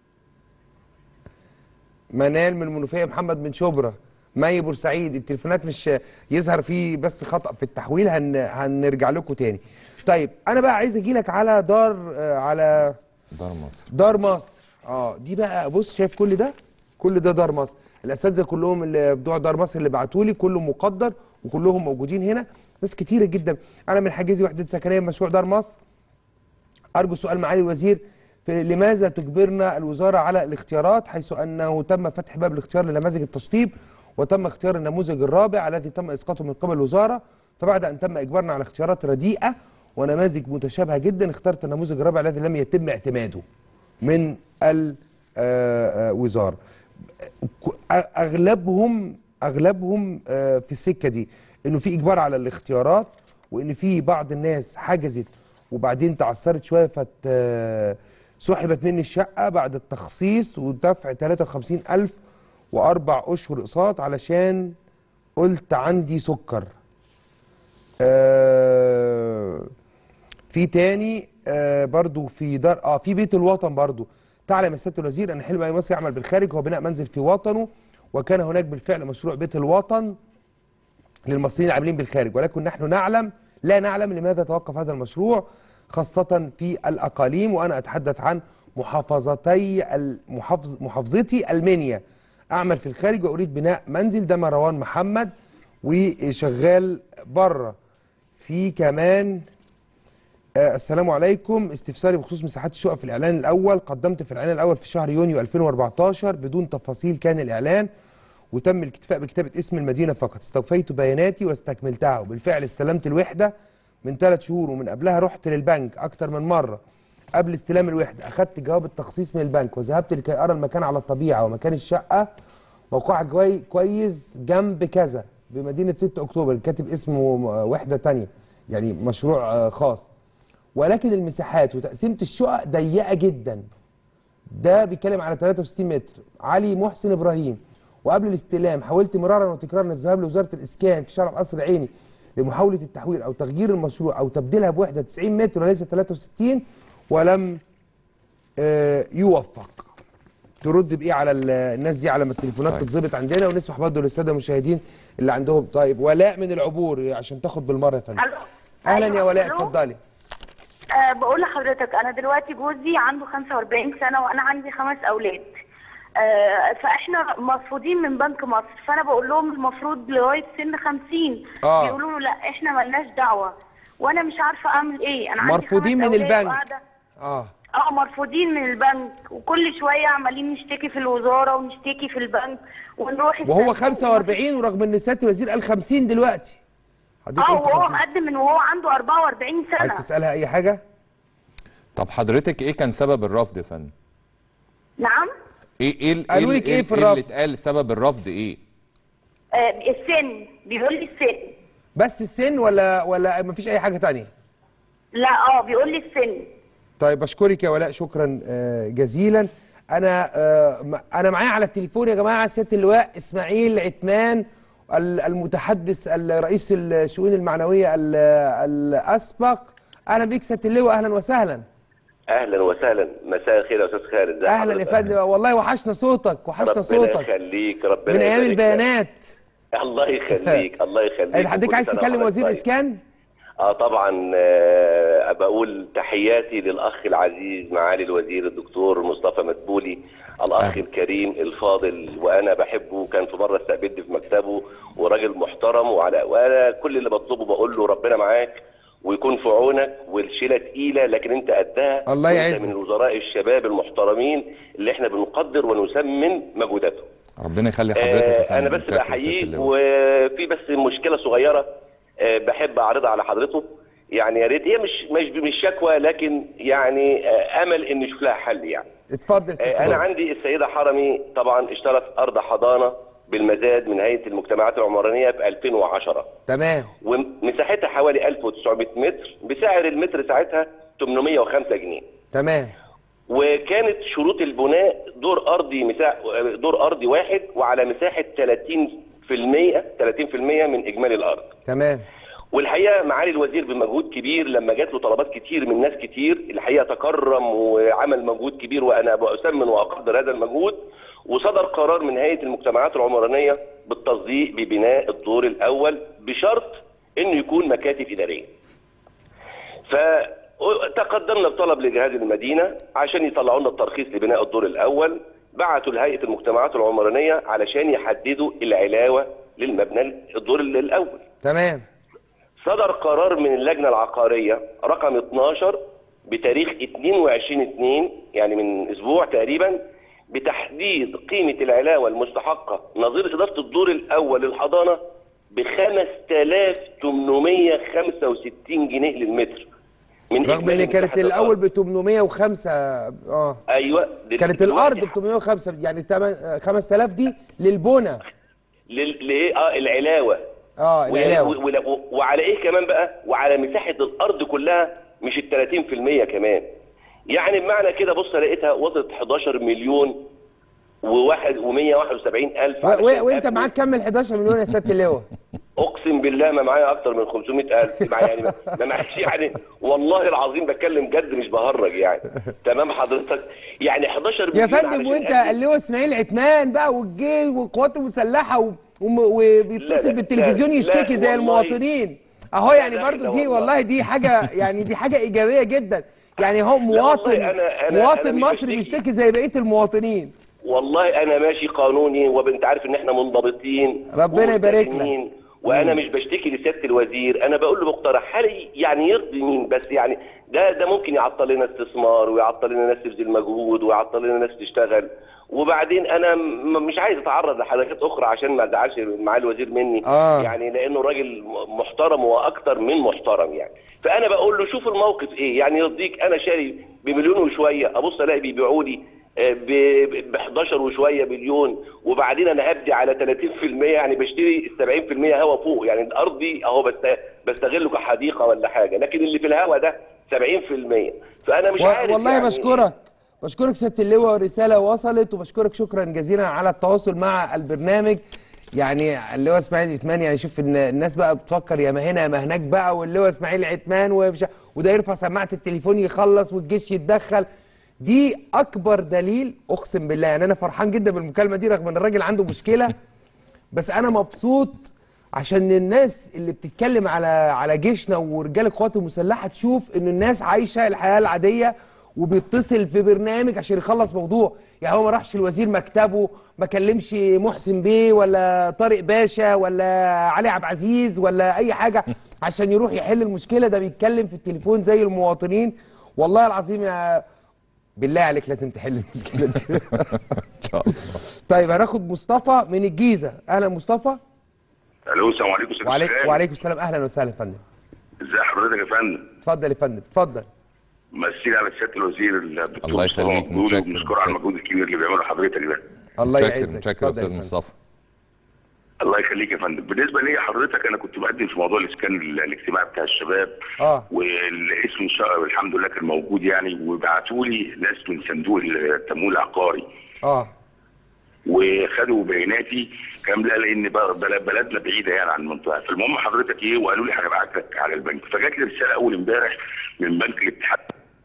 منال من المنوفيه محمد من شبرا مي بورسعيد التليفونات مش يظهر فيه بس خطأ في التحويل هن... هنرجع لكم تاني طيب انا بقى عايز اجي لك على دار آه، على دار مصر دار مصر اه دي بقى بص شايف كل ده كل ده دار مصر الاساتذه كلهم اللي بتوع دار مصر اللي بعتوا لي كله مقدر وكلهم موجودين هنا ناس كتيره جدا انا من حاجزي وحده سكنيه مشروع دار مصر ارجو سؤال معالي الوزير في لماذا تجبرنا الوزاره على الاختيارات حيث انه تم فتح باب الاختيار لنماذج التشطيب وتم اختيار النموذج الرابع الذي تم اسقاطه من قبل الوزاره فبعد ان تم اجبارنا على اختيارات رديئه ونماذج متشابهه جدا اخترت النموذج الرابع الذي لم يتم اعتماده من الوزاره اغلبهم اغلبهم آه، في السكه دي انه في اجبار على الاختيارات وان في بعض الناس حجزت وبعدين تعثرت شويه فت آه، سحبت مني الشقه بعد التخصيص ودفع 53000 واربع اشهر اقساط علشان قلت عندي سكر آه، في تاني آه برضو في دار اه في بيت الوطن برضو تعلم يا سياده الوزير ان حلم اي مصري يعمل بالخارج هو بناء منزل في وطنه وكان هناك بالفعل مشروع بيت الوطن للمصريين العاملين بالخارج ولكن نحن نعلم لا نعلم لماذا توقف هذا المشروع خاصة في الأقاليم وأنا أتحدث عن محافظتي المحافظ محافظتي المنيا أعمل في الخارج وأريد بناء منزل ده مروان محمد وشغال بره في كمان آه السلام عليكم استفساري بخصوص مساحات الشقق في الإعلان الأول قدمت في الإعلان الأول في شهر يونيو 2014 بدون تفاصيل كان الإعلان وتم الاكتفاء بكتابة اسم المدينة فقط استوفيت بياناتي واستكملتها وبالفعل استلمت الوحدة من ثلاث شهور ومن قبلها رحت للبنك أكتر من مرة قبل استلام الوحدة أخذت جواب التخصيص من البنك وذهبت لكي أرى المكان على الطبيعة ومكان الشقة موقعها كوي كويس جنب كذا بمدينة 6 أكتوبر كاتب اسم وحدة تانية يعني مشروع آه، خاص ولكن المساحات وتقسيمة الشقق ضيقة جدا ده بيتكلم على 63 متر علي محسن ابراهيم وقبل الاستلام حاولت مرارا وتكرارا الذهاب لوزاره الاسكان في شارع القصر العيني لمحاوله التحويل او تغيير المشروع او تبديلها بوحده 90 متر وليس 63 ولم آه، يوفق ترد بايه على ال- الناس دي على ما التليفونات طيب. تتظبط عندنا ونسمح برضه للساده المشاهدين اللي عندهم طيب ولاء من العبور عشان تاخد بالمره يا فندم ألو. اهلا يا أيوة، ولاء ألو. اتفضلي أه بقول لحضرتك انا دلوقتي جوزي عنده 45 سنه وانا عندي خمس اولاد أه فاحنا مرفوضين من بنك مصر فانا بقول لهم المفروض لغايه سن 50 آه. بيقولوا له لا احنا ملناش دعوه وانا مش عارفه اعمل ايه انا عندي مرفوضين خمس من أولاد البنك. وقاعدة- اه اه مرفوضين من البنك وكل شويه عمالين نشتكي في الوزاره ونشتكي في البنك ونروح وهو التنسيق 45 ورغم ان سياده الوزير قال 50 دلوقتي حضرتك اه قلت وهو 50. مقدم من وهو عنده 44 عايز سنه تسالها اي حاجه طب حضرتك ايه كان سبب الرفض يا فندم نعم ايه ايه ال- قالوا ال- لك إيه ال- في اللي الرفض؟ اتقال سبب الرفض ايه آه السن بيقول لي السن بس السن ولا ولا مفيش اي حاجه تانية لا اه بيقول لي السن طيب بشكرك يا ولاء شكرا آه، جزيلا انا آه، م- انا معايا على التليفون يا جماعه سياده اللواء اسماعيل عثمان ال- المتحدث الرئيس الشؤون المعنويه ال- الاسبق اهلا بيك سياده اللواء اهلا وسهلا اهلا وسهلا مساء الخير يا استاذ خالد ازي اهلا يا حضرتك؟ فندم والله وحشنا صوتك وحشنا ربنا صوتك يخليك ربنا من ايام يبارك لك. البيانات الله يخليك الله يخليك حضرتك وكل عايز سنة تكلم وحضرتك وزير طيب. الاسكان اه طبعا آه، بقول تحياتي للاخ العزيز معالي الوزير الدكتور مصطفى مدبولي الاخ أهلا. الكريم الفاضل وانا بحبه كان في مره استقبلني في مكتبه وراجل محترم محترم وعلى وانا كل اللي بطلبه بقول له ربنا معاك ويكون في عونك والشيله تقيله لكن انت قدها الله وأنت يعزك. من الوزراء الشباب المحترمين اللي احنا بنقدر ونثمن مجهوداتهم ربنا يخلي حضرتك يا آه، فندم. انا بس شكرا بحييك ست اللواء. وفي بس مشكله صغيره آه، بحب اعرضها على حضرته يعني يا ريت هي مش مش مش شكوى لكن يعني آه، امل ان نشوف لها حل يعني اتفضل ست آه، انا اللواء. عندي السيده حرمي طبعا اشترت ارض حضانه بالمزاد من هيئه المجتمعات العمرانيه في 2010 تمام ومساحتها حوالي 1900 متر بسعر المتر ساعتها 805 جنيه تمام وكانت شروط البناء دور ارضي مساح دور ارضي واحد وعلى مساحه 30% 30% من اجمالي الارض تمام والحقيقه معالي الوزير بمجهود كبير لما جات له طلبات كتير من ناس كتير الحقيقه تكرم وعمل مجهود كبير وانا بأثمن واقدر هذا المجهود وصدر قرار من هيئه المجتمعات العمرانيه بالتصديق ببناء الدور الاول بشرط انه يكون مكاتب اداريه. فتقدمنا بطلب لجهاز المدينه عشان يطلعوا لنا الترخيص لبناء الدور الاول بعتوا لهيئه المجتمعات العمرانيه علشان يحددوا العلاوه للمبنى الدور الاول. تمام صدر قرار من اللجنه العقاريه رقم 12 بتاريخ 22 2 يعني من اسبوع تقريبا بتحديد قيمه العلاوه المستحقه نظير اضافه الدور الاول للحضانه ب 5865 جنيه للمتر من رغم إجمالي ان كانت مساحة الاول الأرض. ب 805 اه ايوه دل- كانت دلوقتي الارض ب 805 يعني تمن- 5000 دي للبنى لل- لايه اه العلاوه اه و- العلاوه و- و- وعلى ايه كمان بقى وعلى مساحه الارض كلها مش ال 30% كمان يعني بمعنى كده بص لقيتها وصلت 11 مليون وواحد و171 الف و- علشان و- وانت أبني. معاك كم ال 11 مليون يا سياده اللواء اقسم بالله ما معايا اكتر من 500 الف مع يعني ما- ما معيش يعني والله العظيم بتكلم جد مش بهرج يعني تمام حضرتك يعني 11 يا مليون فندم علشان وانت أبني. اللواء اسماعيل عثمان بقى والجيش والقوات المسلحه و... وم- وبيتصل لا، لا، بالتلفزيون لا، يشتكي لا، زي والله. المواطنين اهو لا، يعني لا، برضو لا دي والله. والله دي حاجه يعني دي حاجه ايجابيه جدا يعني هو مواطن والله أنا- أنا- مواطن أنا مش مصري بشتكي. بيشتكي زي بقيه المواطنين والله انا ماشي قانوني وانت عارف ان احنا منضبطين ربنا يبارك لك. وملتزمين، وانا مش بشتكي لسياده الوزير انا بقول له مقترح هل يعني يرضي مين بس يعني ده ده ممكن يعطل لنا استثمار ويعطل لنا ناس تبذل مجهود ويعطل لنا ناس تشتغل وبعدين انا م- مش عايز اتعرض لحاجات اخرى عشان ما ازعلش معالي الوزير مني آه. يعني لانه راجل م- محترم واكتر من محترم يعني فانا بقول له شوف الموقف ايه يعني يرضيك انا شاري بمليون وشويه ابص الاقي بيبيعوا لي ب 11 وشويه مليون وبعدين انا هبدي على 30% يعني بشتري ال 70% هوا فوق يعني ارضي اهو بست- بستغله كحديقه ولا حاجه لكن اللي في الهوا ده 70% فانا مش و- عارف والله يعني بشكرك بشكرك سياده اللواء ورساله وصلت وبشكرك شكرا جزيلا على التواصل مع البرنامج يعني اللواء اسماعيل عثمان يعني شوف ان الناس بقى بتفكر يا ما هنا يا ما هناك بقى واللواء اسماعيل عثمان ومش وده يرفع سماعه التليفون يخلص والجيش يتدخل دي اكبر دليل اقسم بالله يعني انا فرحان جدا بالمكالمه دي رغم ان الراجل عنده مشكله بس انا مبسوط عشان الناس اللي بتتكلم على على جيشنا ورجال القوات المسلحه تشوف ان الناس عايشه الحياه العاديه وبيتصل في برنامج عشان يخلص موضوع يعني هو ما راحش الوزير مكتبه ما كلمش محسن بيه ولا طارق باشا ولا علي عبد العزيز ولا اي حاجه عشان يروح يحل المشكله ده بيتكلم في التليفون زي المواطنين والله العظيم يا بالله عليك لازم تحل المشكله دي ان شاء الله طيب هناخد مصطفى من الجيزه اهلا مصطفى الو السلام عليكم استاذ وعليك إسلام. وعليكم السلام اهلا وسهلا يا فندم ازي حضرتك يا فندم اتفضل يا فندم اتفضل مسيلي على سياده الوزير الدكتور الله مصطفى يخليك، مقبول متشكر، وبنشكره على متشكر. المجهود الكبير اللي بيعمله حضرتك ده الله متشكر يعزك متشكر يا اتفضل يا استاذ فندم. مصطفى الله يخليك يا فندم بالنسبه لي حضرتك انا كنت بقدم في موضوع الاسكان ال- الاجتماعي بتاع الشباب اه والاسم ان شاء الله الحمد لله كان موجود يعني وبعتوا لي ناس من صندوق التمويل العقاري اه وخدوا بياناتي كامله لان بقى بل- بلدنا بعيده يعني عن المنطقه فالمهم حضرتك ايه وقالوا لي هنبعت لك على البنك فجات لي رساله اول امبارح من بنك الاتحاد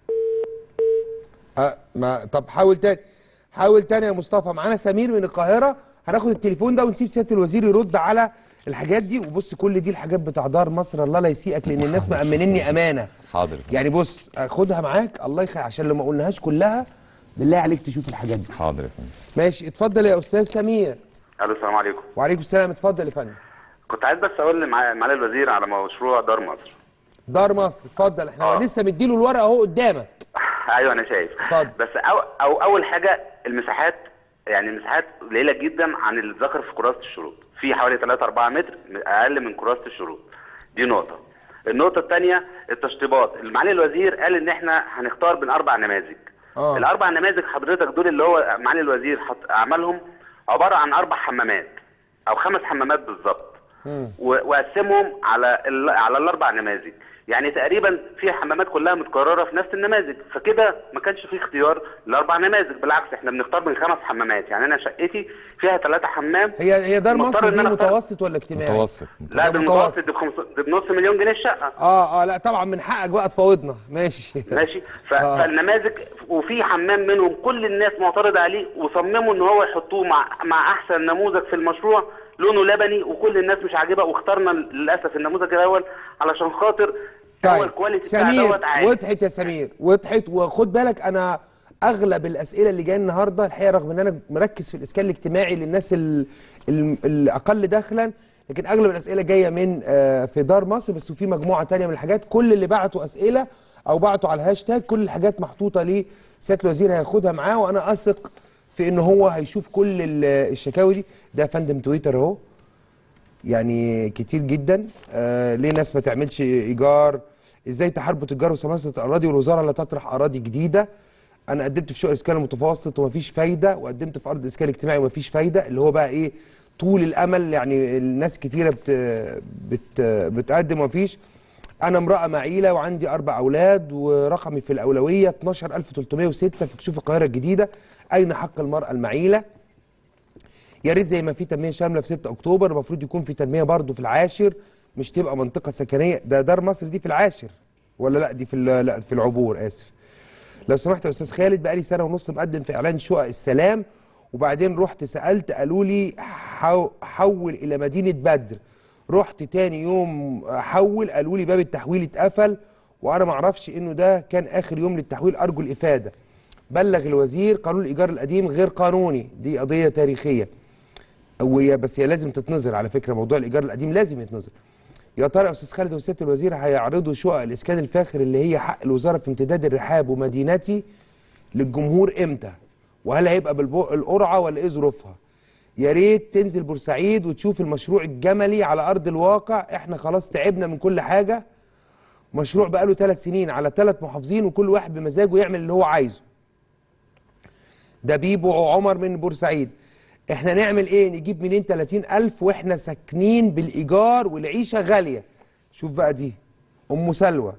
اه ما طب حاول تاني حاول تاني يا مصطفى معانا سمير من القاهره هناخد التليفون ده ونسيب سياده الوزير يرد على الحاجات دي وبص كل دي الحاجات بتاع دار مصر الله لا يسيئك لان الناس مأمنيني امانه حاضر يعني بص خدها معاك الله يخلي عشان لو ما قلناهاش كلها بالله عليك تشوف الحاجات دي حاضر يا فندم ماشي اتفضل يا استاذ سمير الو السلام عليكم وعليكم السلام اتفضل يا فندم كنت عايز بس اقول لمع- معالي الوزير على مشروع دار مصر دار مصر اتفضل احنا آه. لسه مديله الورقه اهو قدامك ايوه انا شايف اتفضل. بس أو, او اول حاجه المساحات يعني المساحات قليله جدا عن اللي اتذكر في كراسه الشروط في حوالي 3 4 متر اقل من كراسه الشروط دي نقطه النقطه الثانيه التشطيبات معالي الوزير قال ان احنا هنختار بين اربع نماذج اه الاربع نماذج حضرتك دول اللي هو معالي الوزير حط اعمالهم عباره عن اربع حمامات او خمس حمامات بالظبط مم. و- واقسمهم على ال... على الاربع نماذج يعني تقريبا في حمامات كلها متكرره في نفس النماذج فكده ما كانش في اختيار لاربع نماذج بالعكس احنا بنختار من خمس حمامات يعني انا شقتي فيها ثلاثه حمام هي هي دار مضطر مصر إن دي أنا أختار- متوسط ولا اجتماعي متوسط لا ده ده متوسط. المتوسط دي بخمس... دي بنص مليون جنيه الشقه اه اه لا طبعا من حقك بقى تفاوضنا ماشي ماشي ف... آه. فالنماذج وفي حمام منهم كل الناس معترضه عليه وصمموا ان هو يحطوه مع مع احسن نموذج في المشروع لونه لبني وكل الناس مش عاجبها واخترنا للاسف النموذج الاول علشان خاطر هو طيب الكواليتي بتاع سمير دوت عالي وضحت يا سمير وضحت وخد بالك انا اغلب الاسئله اللي جايه النهارده الحقيقه رغم ان انا مركز في الاسكان الاجتماعي للناس ال- ال- الاقل دخلا لكن اغلب الاسئله جايه من آه، في دار مصر بس وفي مجموعه تانية من الحاجات كل اللي بعتوا اسئله او بعتوا على الهاشتاج كل الحاجات محطوطه ليه سياده الوزير هياخدها معاه وانا اثق في ان هو هيشوف كل ال- الشكاوي دي ده يا فندم تويتر اهو يعني كتير جدا آه ليه ناس ما تعملش ايجار ازاي تحاربوا تجار وسماسره الاراضي والوزاره لا تطرح اراضي جديده انا قدمت في شقق اسكان المتوسط ومفيش فايده وقدمت في ارض اسكان اجتماعي ومفيش فايده اللي هو بقى ايه طول الامل يعني الناس كتيره بت بت بتقدم ومفيش انا امراه معيله وعندي اربع اولاد ورقمي في الاولويه 12306 في كشوف القاهره الجديده اين حق المراه المعيله يا ريت زي ما في تنميه شامله في 6 اكتوبر المفروض يكون في تنميه برضه في العاشر مش تبقى منطقه سكنيه ده دار مصر دي في العاشر ولا لا دي في ال- لا في العبور اسف لو سمحت يا استاذ خالد بقالي سنه ونص مقدم في اعلان شقق السلام وبعدين رحت سالت قالوا لي حو- حول الى مدينه بدر رحت تاني يوم حول قالوا لي باب التحويل اتقفل وانا ما اعرفش انه ده كان اخر يوم للتحويل ارجو الافاده بلغ الوزير قانون الايجار القديم غير قانوني دي قضيه تاريخيه وهي بس هي لازم تتنظر على فكره موضوع الايجار القديم لازم يتنظر يا ترى يا استاذ خالد وسياده الوزير هيعرضوا شقق الاسكان الفاخر اللي هي حق الوزاره في امتداد الرحاب ومدينتي للجمهور امتى وهل هيبقى بالقرعه ولا ايه ظروفها يا ريت تنزل بورسعيد وتشوف المشروع الجملي على ارض الواقع احنا خلاص تعبنا من كل حاجه مشروع بقاله ثلاث سنين على ثلاث محافظين وكل واحد بمزاجه يعمل اللي هو عايزه ده بيبو عمر من بورسعيد احنا نعمل ايه نجيب منين 30000 واحنا ساكنين بالايجار والعيشه غاليه شوف بقى دي ام سلوى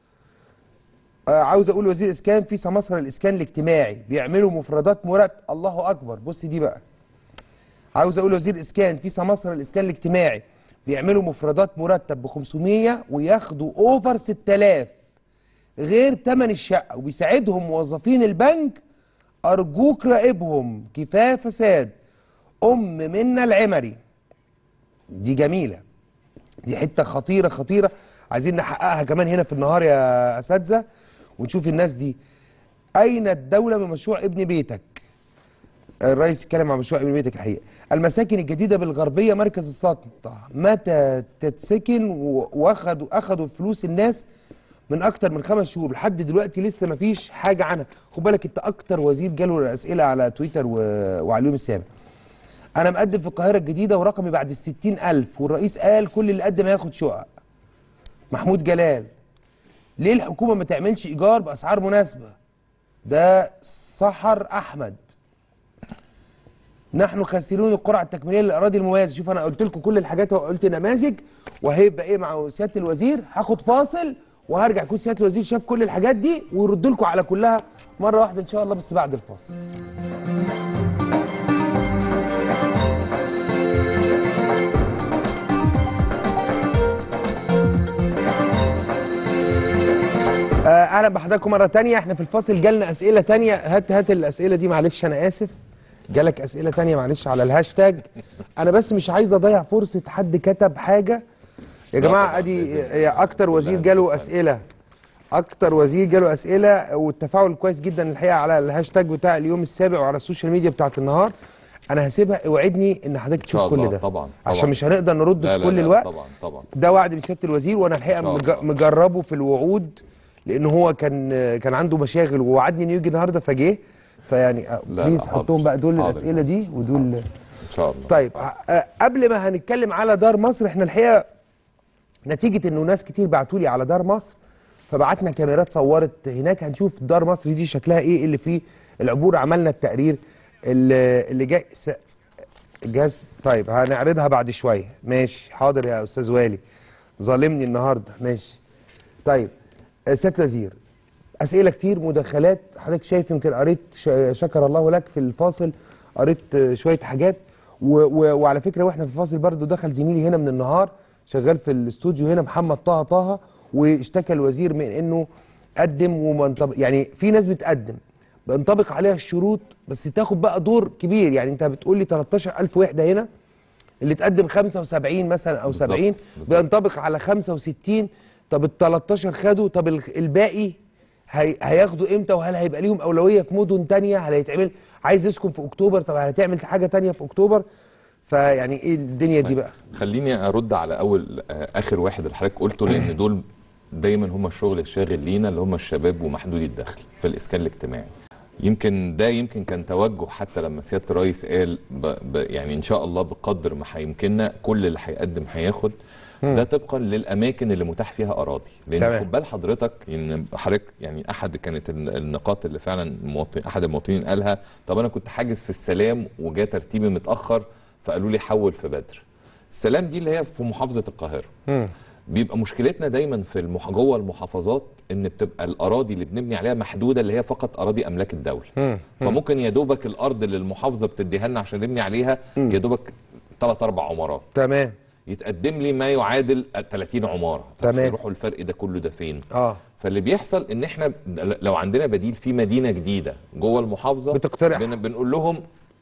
آه عاوز اقول وزير الاسكان في سماسره الاسكان الاجتماعي بيعملوا مفردات مرتب الله اكبر بص دي بقى عاوز اقول وزير الاسكان في سماسره الاسكان الاجتماعي بيعملوا مفردات مرتب ب 500 وياخدوا اوفر 6000 غير ثمن الشقه وبيساعدهم موظفين البنك ارجوك راقبهم كفايه فساد ام منا العمري دي جميله دي حته خطيره خطيره عايزين نحققها كمان هنا في النهار يا اساتذه ونشوف الناس دي اين الدوله من مشروع ابن بيتك الرئيس اتكلم عن مشروع ابن بيتك الحقيقه المساكن الجديده بالغربيه مركز السلطه متى تتسكن و- واخدوا اخدوا فلوس الناس من اكتر من خمس شهور لحد دلوقتي لسه ما فيش حاجه عنها خد بالك انت اكتر وزير جاله اسئله على تويتر و... وعلى اليوم السابع انا مقدم في القاهره الجديده ورقمي بعد الستين الف والرئيس قال كل اللي قدم هياخد شقق محمود جلال ليه الحكومه ما تعملش ايجار باسعار مناسبه ده سحر احمد نحن خاسرون القرعه التكميليه للاراضي المميزه شوف انا قلت لكم كل الحاجات وقلت نماذج وهيبقى ايه مع سياده الوزير هاخد فاصل وهرجع يكون سياده الوزير شاف كل الحاجات دي ويرد لكم على كلها مره واحده ان شاء الله بس بعد الفاصل آه، اهلا بحضراتكم مره تانية احنا في الفاصل جالنا اسئله تانية هات هات الاسئله دي معلش انا اسف جالك اسئله تانية معلش على الهاشتاج انا بس مش عايز اضيع فرصه حد كتب حاجه يا لا جماعه طبعاً، ادي بإذن الله. يا اكتر وزير جاله اسئله اكتر وزير جاله اسئله والتفاعل كويس جدا الحقيقه على الهاشتاج بتاع اليوم السابع وعلى السوشيال ميديا بتاعت النهار انا هسيبها اوعدني ان حضرتك ان شاء تشوف كل الله ده طبعا عشان طبعاً. مش هنقدر نرد لا في لا كل لا الوقت طبعا طبعا ده وعد من سياده الوزير وانا الحقيقه إن شاء مج- الله. مجربه في الوعود لان هو كان كان عنده مشاغل ووعدني انه يجي النهارده فجه فيعني آه، لا، بليز حاضر. حطهم بقى دول حاضر. الاسئله دي ودول ان شاء الله طيب آه، قبل ما هنتكلم على دار مصر احنا الحقيقه نتيجه انه ناس كتير بعتوا لي على دار مصر فبعتنا كاميرات صورت هناك هنشوف دار مصر دي شكلها ايه اللي فيه العبور عملنا التقرير اللي, اللي جاي س... جاز طيب هنعرضها بعد شويه ماشي حاضر يا استاذ والي ظالمني النهارده ماشي طيب آه، سياده الوزير اسئله كتير مداخلات حضرتك شايف يمكن قريت ش- شكر الله لك في الفاصل قريت آه، شويه حاجات و و وعلى فكره واحنا في الفاصل برضو دخل زميلي هنا من النهار شغال في الاستوديو هنا محمد طه طه واشتكى الوزير من انه قدم ومنطبق يعني في ناس بتقدم بينطبق عليها الشروط بس تاخد بقى دور كبير يعني انت بتقول لي 13000 وحده هنا اللي تقدم 75 مثلا او بالظبط، 70 بالظبط. بينطبق على 65 طب ال 13 خدوا طب ال- الباقي هي هياخدوا امتى وهل هيبقى ليهم اولويه في مدن تانية هل هيتعمل عايز يسكن في اكتوبر طب هتعمل حاجه تانية في اكتوبر فيعني ايه الدنيا دي بقى خليني ارد على اول آه، اخر واحد اللي حضرتك قلته لان دول دايما هم الشغل الشاغل لينا اللي هم الشباب ومحدودي الدخل في الاسكان الاجتماعي يمكن ده يمكن كان توجه حتى لما سياده الرئيس قال ب ب يعني ان شاء الله بقدر ما هيمكننا كل اللي هيقدم هياخد ده طبقا للاماكن اللي متاح فيها اراضي لان تمام. خد بال حضرتك ان حضرتك يعني احد كانت ال- النقاط اللي فعلا المواطن احد المواطنين قالها طب انا كنت حاجز في السلام وجا ترتيبي متاخر فقالوا لي حول في بدر السلام دي اللي هي في محافظه القاهره بيبقى مشكلتنا دايما في المح... جوه المحافظات ان بتبقى الاراضي اللي بنبني عليها محدوده اللي هي فقط اراضي املاك الدوله فممكن يا دوبك الارض اللي المحافظه بتديها لنا عشان نبني عليها يا دوبك ثلاث اربع عمارات تمام يتقدم لي ما يعادل 30 عماره طب تمام. هيروحوا الفرق ده كله ده فين اه فاللي بيحصل ان احنا لو عندنا بديل في مدينه جديده جوه المحافظه بتقترح. بن بنقول لهم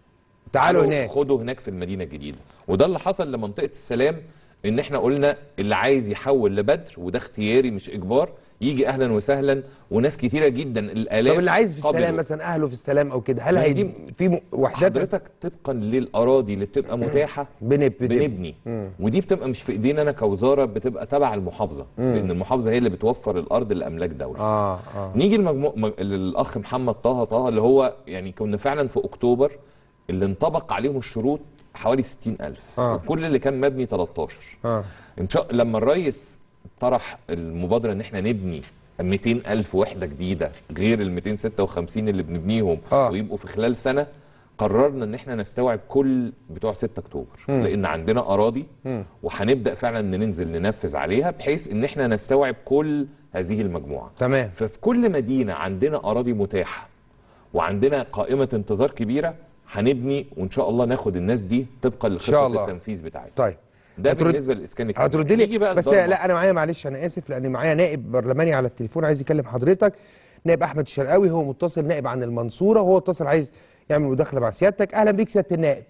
تعالوا هناك خدوا هناك في المدينه الجديده وده اللي حصل لمنطقه السلام ان احنا قلنا اللي عايز يحول لبدر وده اختياري مش اجبار يجي اهلا وسهلا وناس كتيره جدا الالاف طب اللي عايز في السلام قبلوا. مثلا اهله في السلام او كده هل ما هي هي دي- في م- وحدات حضرتك طبقا للاراضي اللي بتبقى متاحه بنب- بنبني ودي بتبقى مش في ايدينا انا كوزاره بتبقى تبع المحافظه لان المحافظه هي اللي بتوفر الارض لاملاك دوله اه اه نيجي المجموع مج... للاخ محمد طه طه اللي هو يعني كنا فعلا في اكتوبر اللي انطبق عليهم الشروط حوالي 60000 آه. وكل اللي كان مبني 13 اه ان شاء لما الرئيس طرح المبادره ان احنا نبني 200000 وحده جديده غير ال 256 اللي بنبنيهم آه. ويبقوا في خلال سنه قررنا ان احنا نستوعب كل بتوع 6 اكتوبر لان عندنا اراضي وهنبدا فعلا ننزل ننفذ عليها بحيث ان احنا نستوعب كل هذه المجموعه تمام ففي كل مدينه عندنا اراضي متاحه وعندنا قائمه انتظار كبيره هنبني وان شاء الله ناخد الناس دي طبقا شاء لخطه الله. التنفيذ بتاعتنا طيب ده هترد- بالنسبه للاسكان الاجتماعي هترد نيجي لي بقى بس لدار لا انا معايا معلش انا اسف لان معايا نائب برلماني على التليفون عايز يكلم حضرتك نائب احمد الشرقاوي هو متصل نائب عن المنصوره وهو اتصل عايز يعمل مداخله مع سيادتك اهلا بيك سياده النائب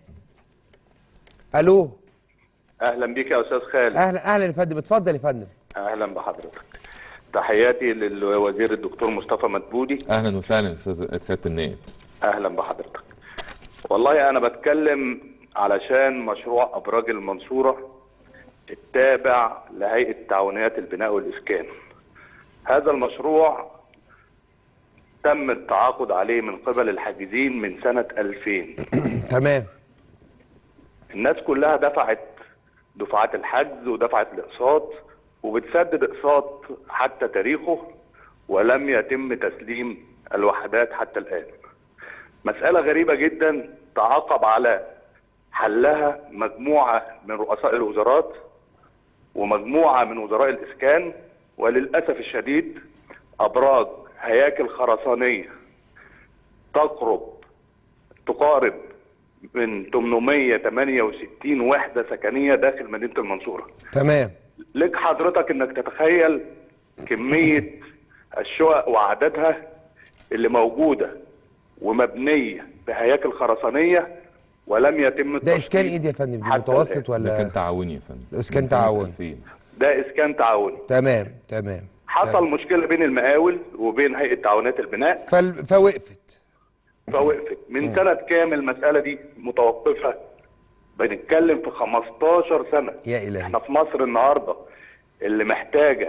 الو اهلا بك يا استاذ خالد اهلا اهلا يا فندم اتفضل يا فندم اهلا بحضرتك تحياتي للوزير الدكتور مصطفى مدبولي اهلا وسهلا استاذ سياده النائب اهلا بحضرتك والله انا بتكلم علشان مشروع ابراج المنصوره التابع لهيئه تعاونيات البناء والاسكان هذا المشروع تم التعاقد عليه من قبل الحاجزين من سنه 2000 تمام الناس كلها دفعت دفعات الحجز ودفعت الاقساط وبتسدد اقساط حتى تاريخه ولم يتم تسليم الوحدات حتى الان. مساله غريبه جدا تعاقب على حلها مجموعه من رؤساء الوزارات ومجموعه من وزراء الاسكان وللاسف الشديد ابراج هياكل خرسانيه تقرب تقارب من 868 وحده سكنيه داخل مدينه المنصوره. تمام لك حضرتك انك تتخيل كميه الشقق وعددها اللي موجوده ومبنيه بهياكل خرسانيه ولم يتم ده اسكان التشطيب ايه دي يا فندم دي حتى متوسط الآن. ده ولا كان تعاوني يا فندم إسكان من سنة تعاوني. 2000. ده اسكان تعاوني تمام تمام حصل مشكله بين المقاول وبين هيئه تعاونات البناء فال... فوقفت فوقفت من مم. سنه كام المساله دي متوقفه بنتكلم في 15 سنه يا الهي احنا في مصر النهارده اللي محتاجه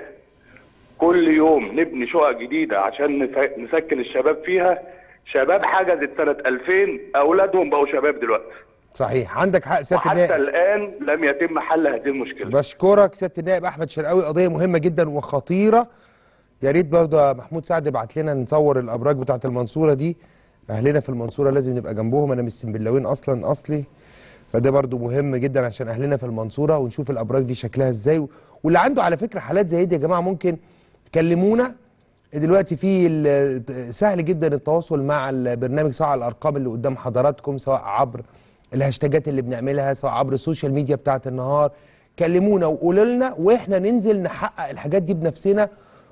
كل يوم نبني شقق جديده عشان نف- نسكن الشباب فيها شباب حجزت سنه 2000 اولادهم بقوا شباب دلوقتي صحيح عندك حق سياده وحتى النائب الان لم يتم حل هذه المشكله بشكرك سياده النائب احمد شرقاوي قضيه مهمه جدا وخطيره يا ريت برضه يا محمود سعد ابعت لنا نصور الابراج بتاعه المنصوره دي اهلنا في المنصوره لازم نبقى جنبهم انا مش سنبلاوين اصلا اصلي فده برضه مهم جدا عشان اهلنا في المنصوره ونشوف الابراج دي شكلها ازاي واللي عنده على فكره حالات زي دي يا جماعه ممكن تكلمونا دلوقتي في ال- سهل جدا التواصل مع البرنامج سواء على الارقام اللي قدام حضراتكم سواء عبر الهاشتاجات اللي بنعملها سواء عبر السوشيال ميديا بتاعه النهار كلمونا وقولوا لنا واحنا ننزل نحقق الحاجات دي بنفسنا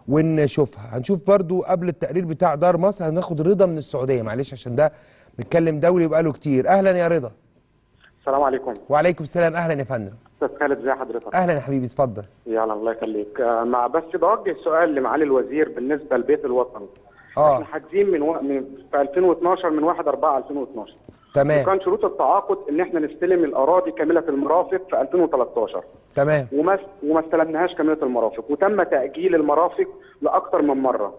ونشوفها هنشوف برضو قبل التقرير بتاع دار مصر هناخد رضا من السعوديه معلش عشان ده بيتكلم دولي وبقاله كتير اهلا يا رضا السلام عليكم وعليكم السلام اهلا يا فندم استاذ خالد ازي حضرتك اهلا يا حبيبي اتفضل يلا الله يخليك آه، مع بس بوجه سؤال لمعالي الوزير بالنسبه لبيت الوطن اه احنا حاجزين من, و... من في 2012 من 1 4 2012 تمام وكان شروط التعاقد ان احنا نستلم الاراضي كامله المرافق في 2013 تمام وما وما استلمناهاش كامله المرافق وتم تاجيل المرافق لاكثر من مره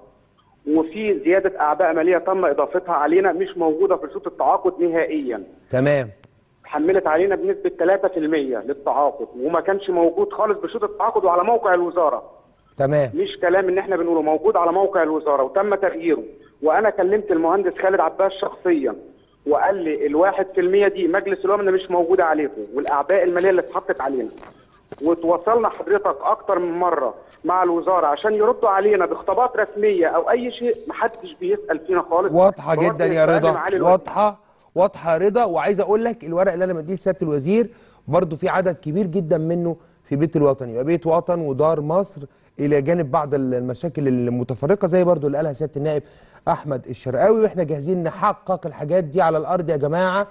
وفي زياده اعباء ماليه تم اضافتها علينا مش موجوده في شروط التعاقد نهائيا تمام حملت علينا بنسبة 3% للتعاقد وما كانش موجود خالص بشروط التعاقد وعلى موقع الوزارة تمام مش كلام ان احنا بنقوله موجود على موقع الوزارة وتم تغييره وانا كلمت المهندس خالد عباس شخصيا وقال لي الواحد في المية دي مجلس الأمن مش موجودة عليكم والأعباء المالية اللي اتحطت علينا وتواصلنا حضرتك أكتر من مرة مع الوزارة عشان يردوا علينا باختبارات رسمية أو أي شيء محدش بيسأل فينا خالص واضحه بوجه جدا يا السؤال رضا لمعالي الوزير. واضحه واضحه يا رضا وعايز اقول لك الورق اللي انا مديه لسياده الوزير برضو في عدد كبير جدا منه في بيت الوطن يبقى بيت وطن ودار مصر الى جانب بعض المشاكل المتفرقه زي برضو اللي قالها سياده النائب احمد الشرقاوي واحنا جاهزين نحقق الحاجات دي على الارض يا جماعه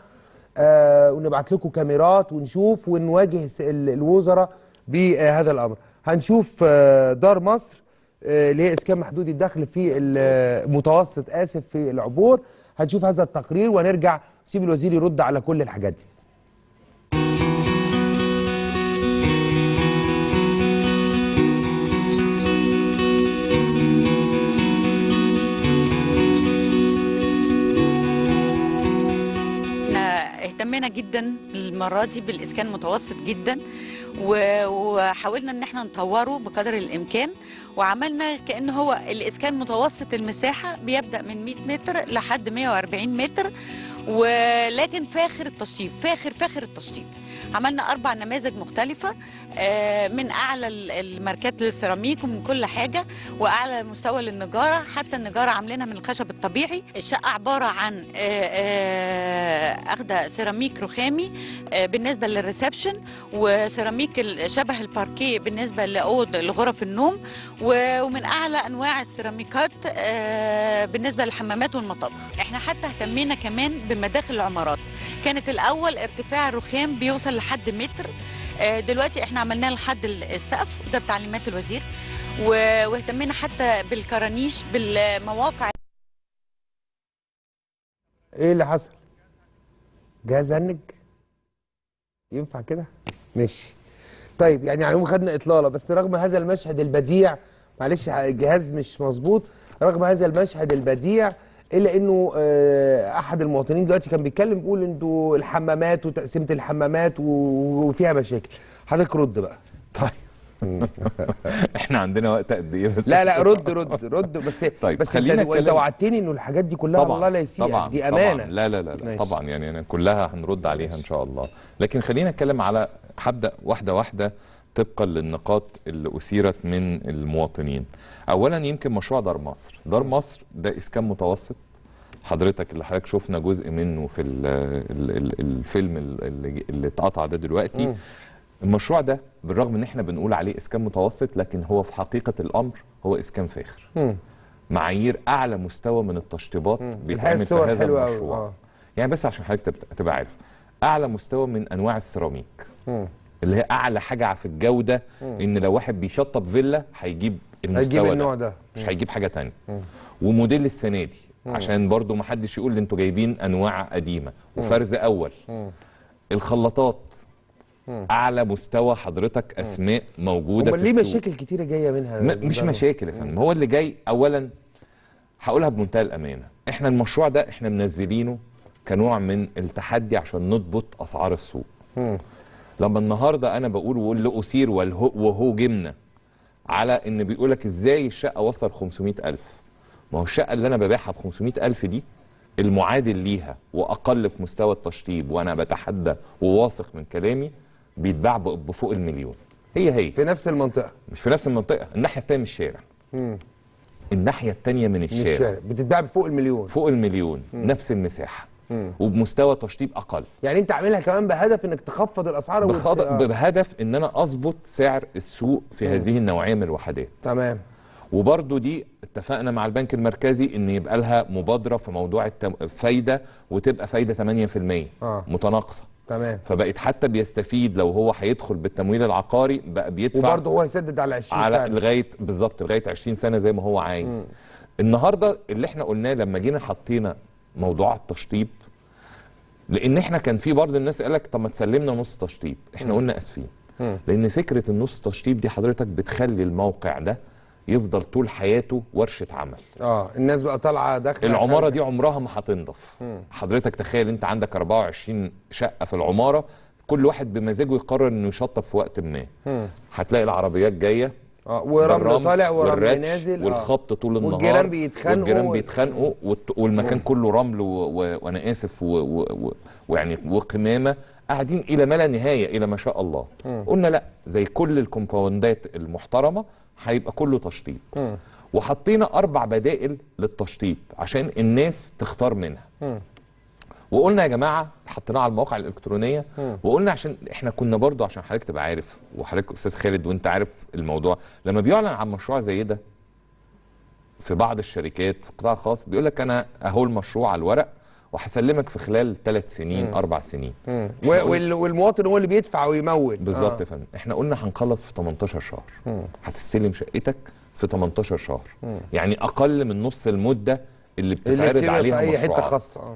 آه ونبعت لكم كاميرات ونشوف ونواجه س- ال- الوزراء بهذا الامر هنشوف آه دار مصر آه، اللي هي اسكان محدود الدخل في المتوسط اسف في العبور هنشوف هذا التقرير ونرجع نسيب الوزير يرد على كل الحاجات دي احنا اهتمينا جدا المره دي بالاسكان المتوسط جدا و- وحاولنا ان احنا نطوره بقدر الامكان وعملنا كان هو الاسكان متوسط المساحه بيبدا من 100 متر لحد 140 متر ولكن فاخر التشطيب فاخر فاخر التشطيب عملنا اربع نماذج مختلفه آه، من اعلى ال- الماركات للسيراميك ومن كل حاجه واعلى مستوى للنجاره حتى النجاره عاملينها من الخشب الطبيعي الشقه عباره عن آه، آه، اخده سيراميك رخامي آه، بالنسبه للريسبشن وسيراميك ال- شبه الباركيه بالنسبه لاوض لغرف النوم و- ومن اعلى انواع السيراميكات آه، بالنسبه للحمامات والمطابخ احنا حتى اهتمينا كمان بمداخل العمارات كانت الاول ارتفاع الرخام بيوصل لحد متر آه، دلوقتي احنا عملناه لحد ال- السقف ده بتعليمات الوزير و- واهتمينا حتى بالكرانيش بالمواقع ايه اللي حصل جهاز هنج ينفع كده ماشي طيب يعني على العموم خدنا اطلاله بس رغم هذا المشهد البديع معلش الجهاز مش مظبوط رغم هذا المشهد البديع الا انه آه، احد المواطنين دلوقتي كان بيتكلم بيقول انتوا الحمامات وتقسيمه الحمامات و- وفيها مشاكل حضرتك رد بقى طيب احنا عندنا وقت قد ايه بس لا لا رد رد رد بس طيب بس خلينا انت, انت نتكلم- وعدتني انه الحاجات دي كلها الله لا يسيئك طبعا دي امانه طبعا لا لا لا, لا ماشي. طبعا يعني أنا كلها هنرد عليها ان شاء الله لكن خلينا نتكلم على هبدا واحده واحده طبقا للنقاط اللي اثيرت من المواطنين اولا يمكن مشروع دار مصر دار مصر ده اسكان متوسط حضرتك اللي حضرتك شفنا جزء منه في ال ال ال الفيلم اللي, اللي اتقطع ده دلوقتي مم. المشروع ده بالرغم ان احنا بنقول عليه اسكان متوسط لكن هو في حقيقه الامر هو اسكان فاخر مم. معايير اعلى مستوى من التشطيبات الحقيقة بيتعمل في الصور هذا حلوة أوي، المشروع آه. يعني بس عشان حضرتك تبقى- تبقى عارف اعلى مستوى من انواع السيراميك مم. اللي هي اعلى حاجه في الجوده مم. ان لو واحد بيشطب فيلا هيجيب المستوى هيجيب النوع ده. مش مم. هيجيب حاجه تانية مم. وموديل السنه دي مم. عشان برضو ما حدش يقول انتوا جايبين انواع قديمه مم. وفرز اول مم. الخلاطات مم. اعلى مستوى حضرتك اسماء موجوده امال في ليه السوق. مشاكل كتيره جايه منها م- مش ده- مشاكل يا فندم هو اللي جاي اولا هقولها بمنتهى الامانه احنا المشروع ده احنا منزلينه كنوع من التحدي عشان نضبط اسعار السوق مم. لما النهارده انا بقول واللي اثير والهو وهو جمنا على ان بيقولك ازاي الشقه وصل 500000 ما هو الشقه اللي انا ببيعها ب 500000 دي المعادل ليها واقل في مستوى التشطيب وانا بتحدى وواثق من كلامي بيتباع ب- بفوق المليون هي هي في نفس المنطقه مش في نفس المنطقه الناحيه الثانيه من الشارع مم. الناحيه الثانيه من من الشارع, الشارع بتتباع بفوق المليون فوق المليون مم. نفس المساحه مم. وبمستوى تشطيب اقل يعني انت عاملها كمان بهدف انك تخفض الاسعار وت- بخض... آه. بهدف ان انا اظبط سعر السوق في مم. هذه النوعيه من الوحدات تمام وبرضو دي اتفقنا مع البنك المركزي ان يبقى لها مبادره في موضوع التم... فايده وتبقى فايده 8% اه متناقصه تمام فبقت حتى بيستفيد لو هو هيدخل بالتمويل العقاري بقى بيدفع وبرضه هو يسدد على 20 على سنه لغايه بالظبط لغايه 20 سنه زي ما هو عايز مم. النهارده اللي احنا قلناه لما جينا حطينا موضوع التشطيب لان احنا كان في برضه الناس قال لك طب ما تسلمنا نص تشطيب احنا مم. قلنا اسفين مم. لان فكره النص تشطيب دي حضرتك بتخلي الموقع ده يفضل طول حياته ورشه عمل اه الناس بقى طالعه داخله العماره دي عمرها ما هتنضف مم. حضرتك تخيل انت عندك 24 شقه في العماره كل واحد بمزاجه يقرر انه يشطب في وقت ما مم. هتلاقي العربيات جايه اه ورمل بالرمل طالع ورمل والرتش نازل آه. والخبط طول النهار والجيران بيتخانقوا والجيران و- بيتخانقوا والت- والمكان كله رمل و... و... وانا اسف و... و... و... ويعني وقمامه قاعدين الى ما لا نهايه الى ما شاء الله مم. قلنا لا زي كل الكومباوندات المحترمه هيبقى كله تشطيب مم. وحطينا اربع بدائل للتشطيب عشان الناس تختار منها مم. وقلنا يا جماعه حطيناها على المواقع الالكترونيه مم. وقلنا عشان احنا كنا برضو عشان حضرتك تبقى عارف وحضرتك استاذ خالد وانت عارف الموضوع لما بيعلن عن مشروع زي ده في بعض الشركات في القطاع الخاص بيقول لك انا اهو المشروع على الورق وهسلمك في خلال ثلاث سنين مم. اربع سنين مم. إحنا و- قلنا- وال- والمواطن هو اللي بيدفع ويمول بالظبط آه. يا فندم احنا قلنا هنخلص في 18 شهر مم. هتستلم شقتك في 18 شهر مم. يعني اقل من نص المده اللي اللي بتتعرض بتبقى عليها في اي حته مشروعات. خاصه اه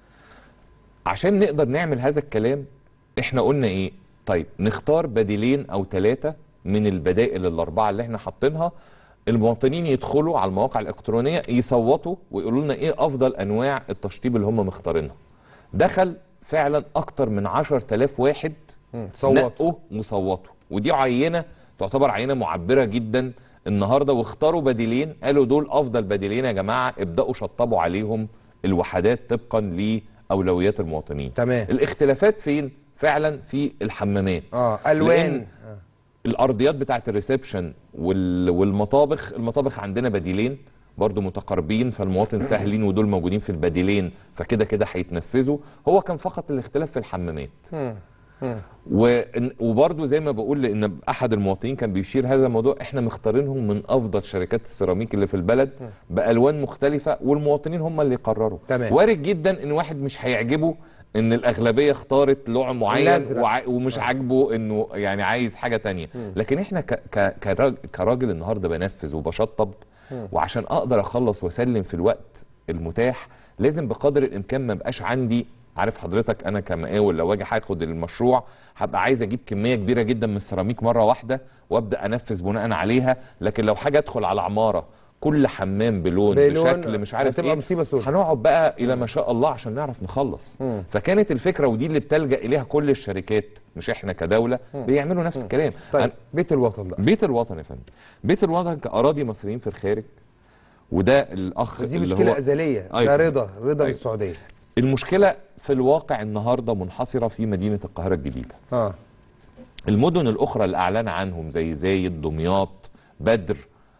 عشان نقدر نعمل هذا الكلام احنا قلنا ايه طيب نختار بديلين او ثلاثة من البدائل الاربعة اللي احنا حاطينها المواطنين يدخلوا على المواقع الالكترونية يصوتوا ويقولوا لنا ايه افضل انواع التشطيب اللي هم مختارينها دخل فعلا اكتر من 10000 واحد مم. صوتوا نقوا وصوتوا ودي عينة تعتبر عينة معبرة جدا النهاردة واختاروا بديلين قالوا دول افضل بديلين يا جماعة ابدأوا شطبوا عليهم الوحدات طبقا لأولويات المواطنين تمام الاختلافات فين فعلا في الحمامات اه الوان لأن الارضيات بتاعت الريسبشن وال... والمطابخ المطابخ عندنا بديلين برضو متقاربين فالمواطن سهلين ودول موجودين في البديلين فكده كده هيتنفذوا هو كان فقط الاختلاف في الحمامات مم. مم. وإن- وبرضو زي ما بقول لان احد المواطنين كان بيشير هذا الموضوع احنا مختارينهم من افضل شركات السيراميك اللي في البلد بالوان مختلفه والمواطنين هم اللي يقرروا تمام. وارد جدا ان واحد مش هيعجبه ان الاغلبيه اختارت نوع معين الأزرق. وع... ومش عاجبه انه يعني عايز حاجه تانية مم. لكن احنا ك... ك... كراجل... كراجل النهارده بنفذ وبشطب مم. وعشان اقدر اخلص واسلم في الوقت المتاح لازم بقدر الامكان ما بقاش عندي عارف حضرتك انا كمقاول لو اجي هاخد المشروع هبقى عايز اجيب كميه كبيره جدا من السيراميك مره واحده وابدا انفذ بناء عليها لكن لو حاجه ادخل على عماره كل حمام بلون, بلون بشكل مش عارف هتبقى ايه مصيبة سودة. هنقعد بقى الى ما شاء الله عشان نعرف نخلص مم. فكانت الفكره ودي اللي بتلجا اليها كل الشركات مش احنا كدوله مم. بيعملوا نفس مم. الكلام طيب أنا- بيت الوطن بقى بيت الوطن يا فندم بيت الوطن كاراضي مصريين في الخارج وده الاخ بس دي اللي مشكله هو ازليه أيوة. ده رضا رضا أيوة. بالسعوديه المشكله في الواقع النهارده منحصره في مدينه القاهره الجديده اه المدن الاخرى اللي اعلن عنهم زي زايد دمياط بدر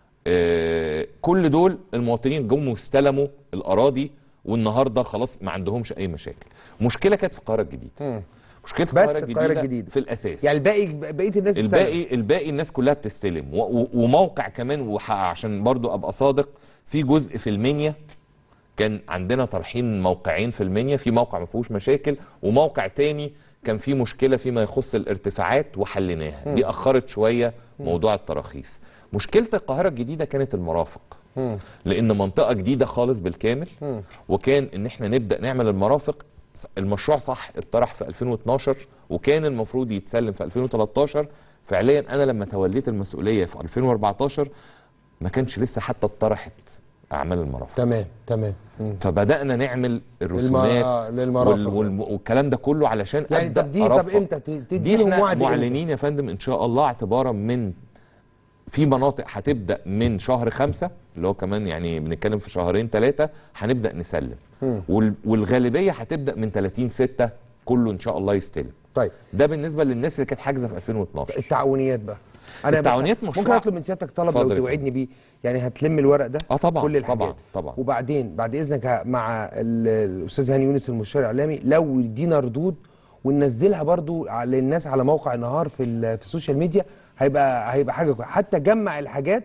آه كل دول المواطنين جم واستلموا الاراضي والنهارده خلاص ما عندهمش اي مشاكل مشكله كانت في القاهره الجديده مم. مشكله بس القاهره القاهرة الجديده, الجديدة. في الاساس يعني الباقي بقيه الناس استلمت. الباقي الباقي الناس كلها بتستلم و و وموقع كمان وح- عشان برضو ابقى صادق في جزء في المنيا كان عندنا طرحين موقعين في المنيا في موقع ما فيهوش مشاكل وموقع تاني كان فيه مشكله فيما يخص الارتفاعات وحليناها مم. دي اخرت شويه موضوع التراخيص مشكله القاهره الجديده كانت المرافق مم. لان منطقه جديده خالص بالكامل مم. وكان ان احنا نبدا نعمل المرافق المشروع صح اتطرح في 2012 وكان المفروض يتسلم في 2013 فعليا انا لما توليت المسؤوليه في 2014 ما كانش لسه حتى اتطرحت اعمال المرافق تمام تمام مم. فبدانا نعمل الرسومات آه، للمرافق. وال... وال... والكلام ده كله علشان يعني ابدا طب دي طب أرفق. امتى ت- دي تديهم احنا وعد امتى؟ معلنين يا فندم ان شاء الله اعتبارا من في مناطق هتبدا من شهر خمسة اللي هو كمان يعني بنتكلم في شهرين ثلاثه هنبدا نسلم مم. وال... والغالبيه هتبدا من 30 6 كله ان شاء الله يستلم طيب ده بالنسبه للناس اللي كانت حاجزه في 2012 التعاونيات بقى انا التعاونيات بس مشروع- ممكن اطلب من سيادتك طلب اتفضل لو يا فندم. توعدني بيه يعني هتلم الورق ده اه طبعا كل الحاجات طبعا طبعا وبعدين بعد اذنك ه- مع ال- الاستاذ هاني يونس المستشار الاعلامي لو يدينا ردود وننزلها برضو على- للناس على موقع النهار في ال- في السوشيال ميديا هيبقى هيبقى حاجه كويسة. حتى جمع الحاجات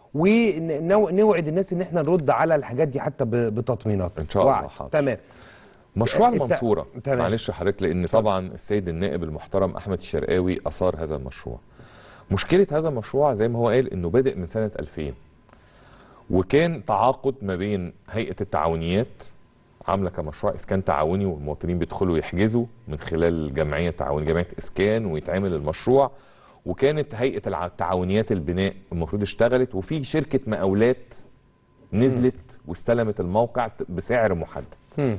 ونوعد الناس ان احنا نرد على الحاجات دي حتى ب- بتطمينات ان شاء الله وعد. حاضر. تمام مشروع الت- المنصوره تمام. معلش حضرتك لان طبعا السيد النائب المحترم احمد الشرقاوي اثار هذا المشروع مشكله هذا المشروع زي ما هو قال انه بادئ من سنه 2000 وكان تعاقد ما بين هيئه التعاونيات عامله كمشروع اسكان تعاوني والمواطنين بيدخلوا يحجزوا من خلال جمعيه تعاون جمعيه اسكان ويتعمل المشروع وكانت هيئه الع- التعاونيات البناء المفروض اشتغلت وفي شركه مقاولات نزلت واستلمت الموقع بسعر محدد مم.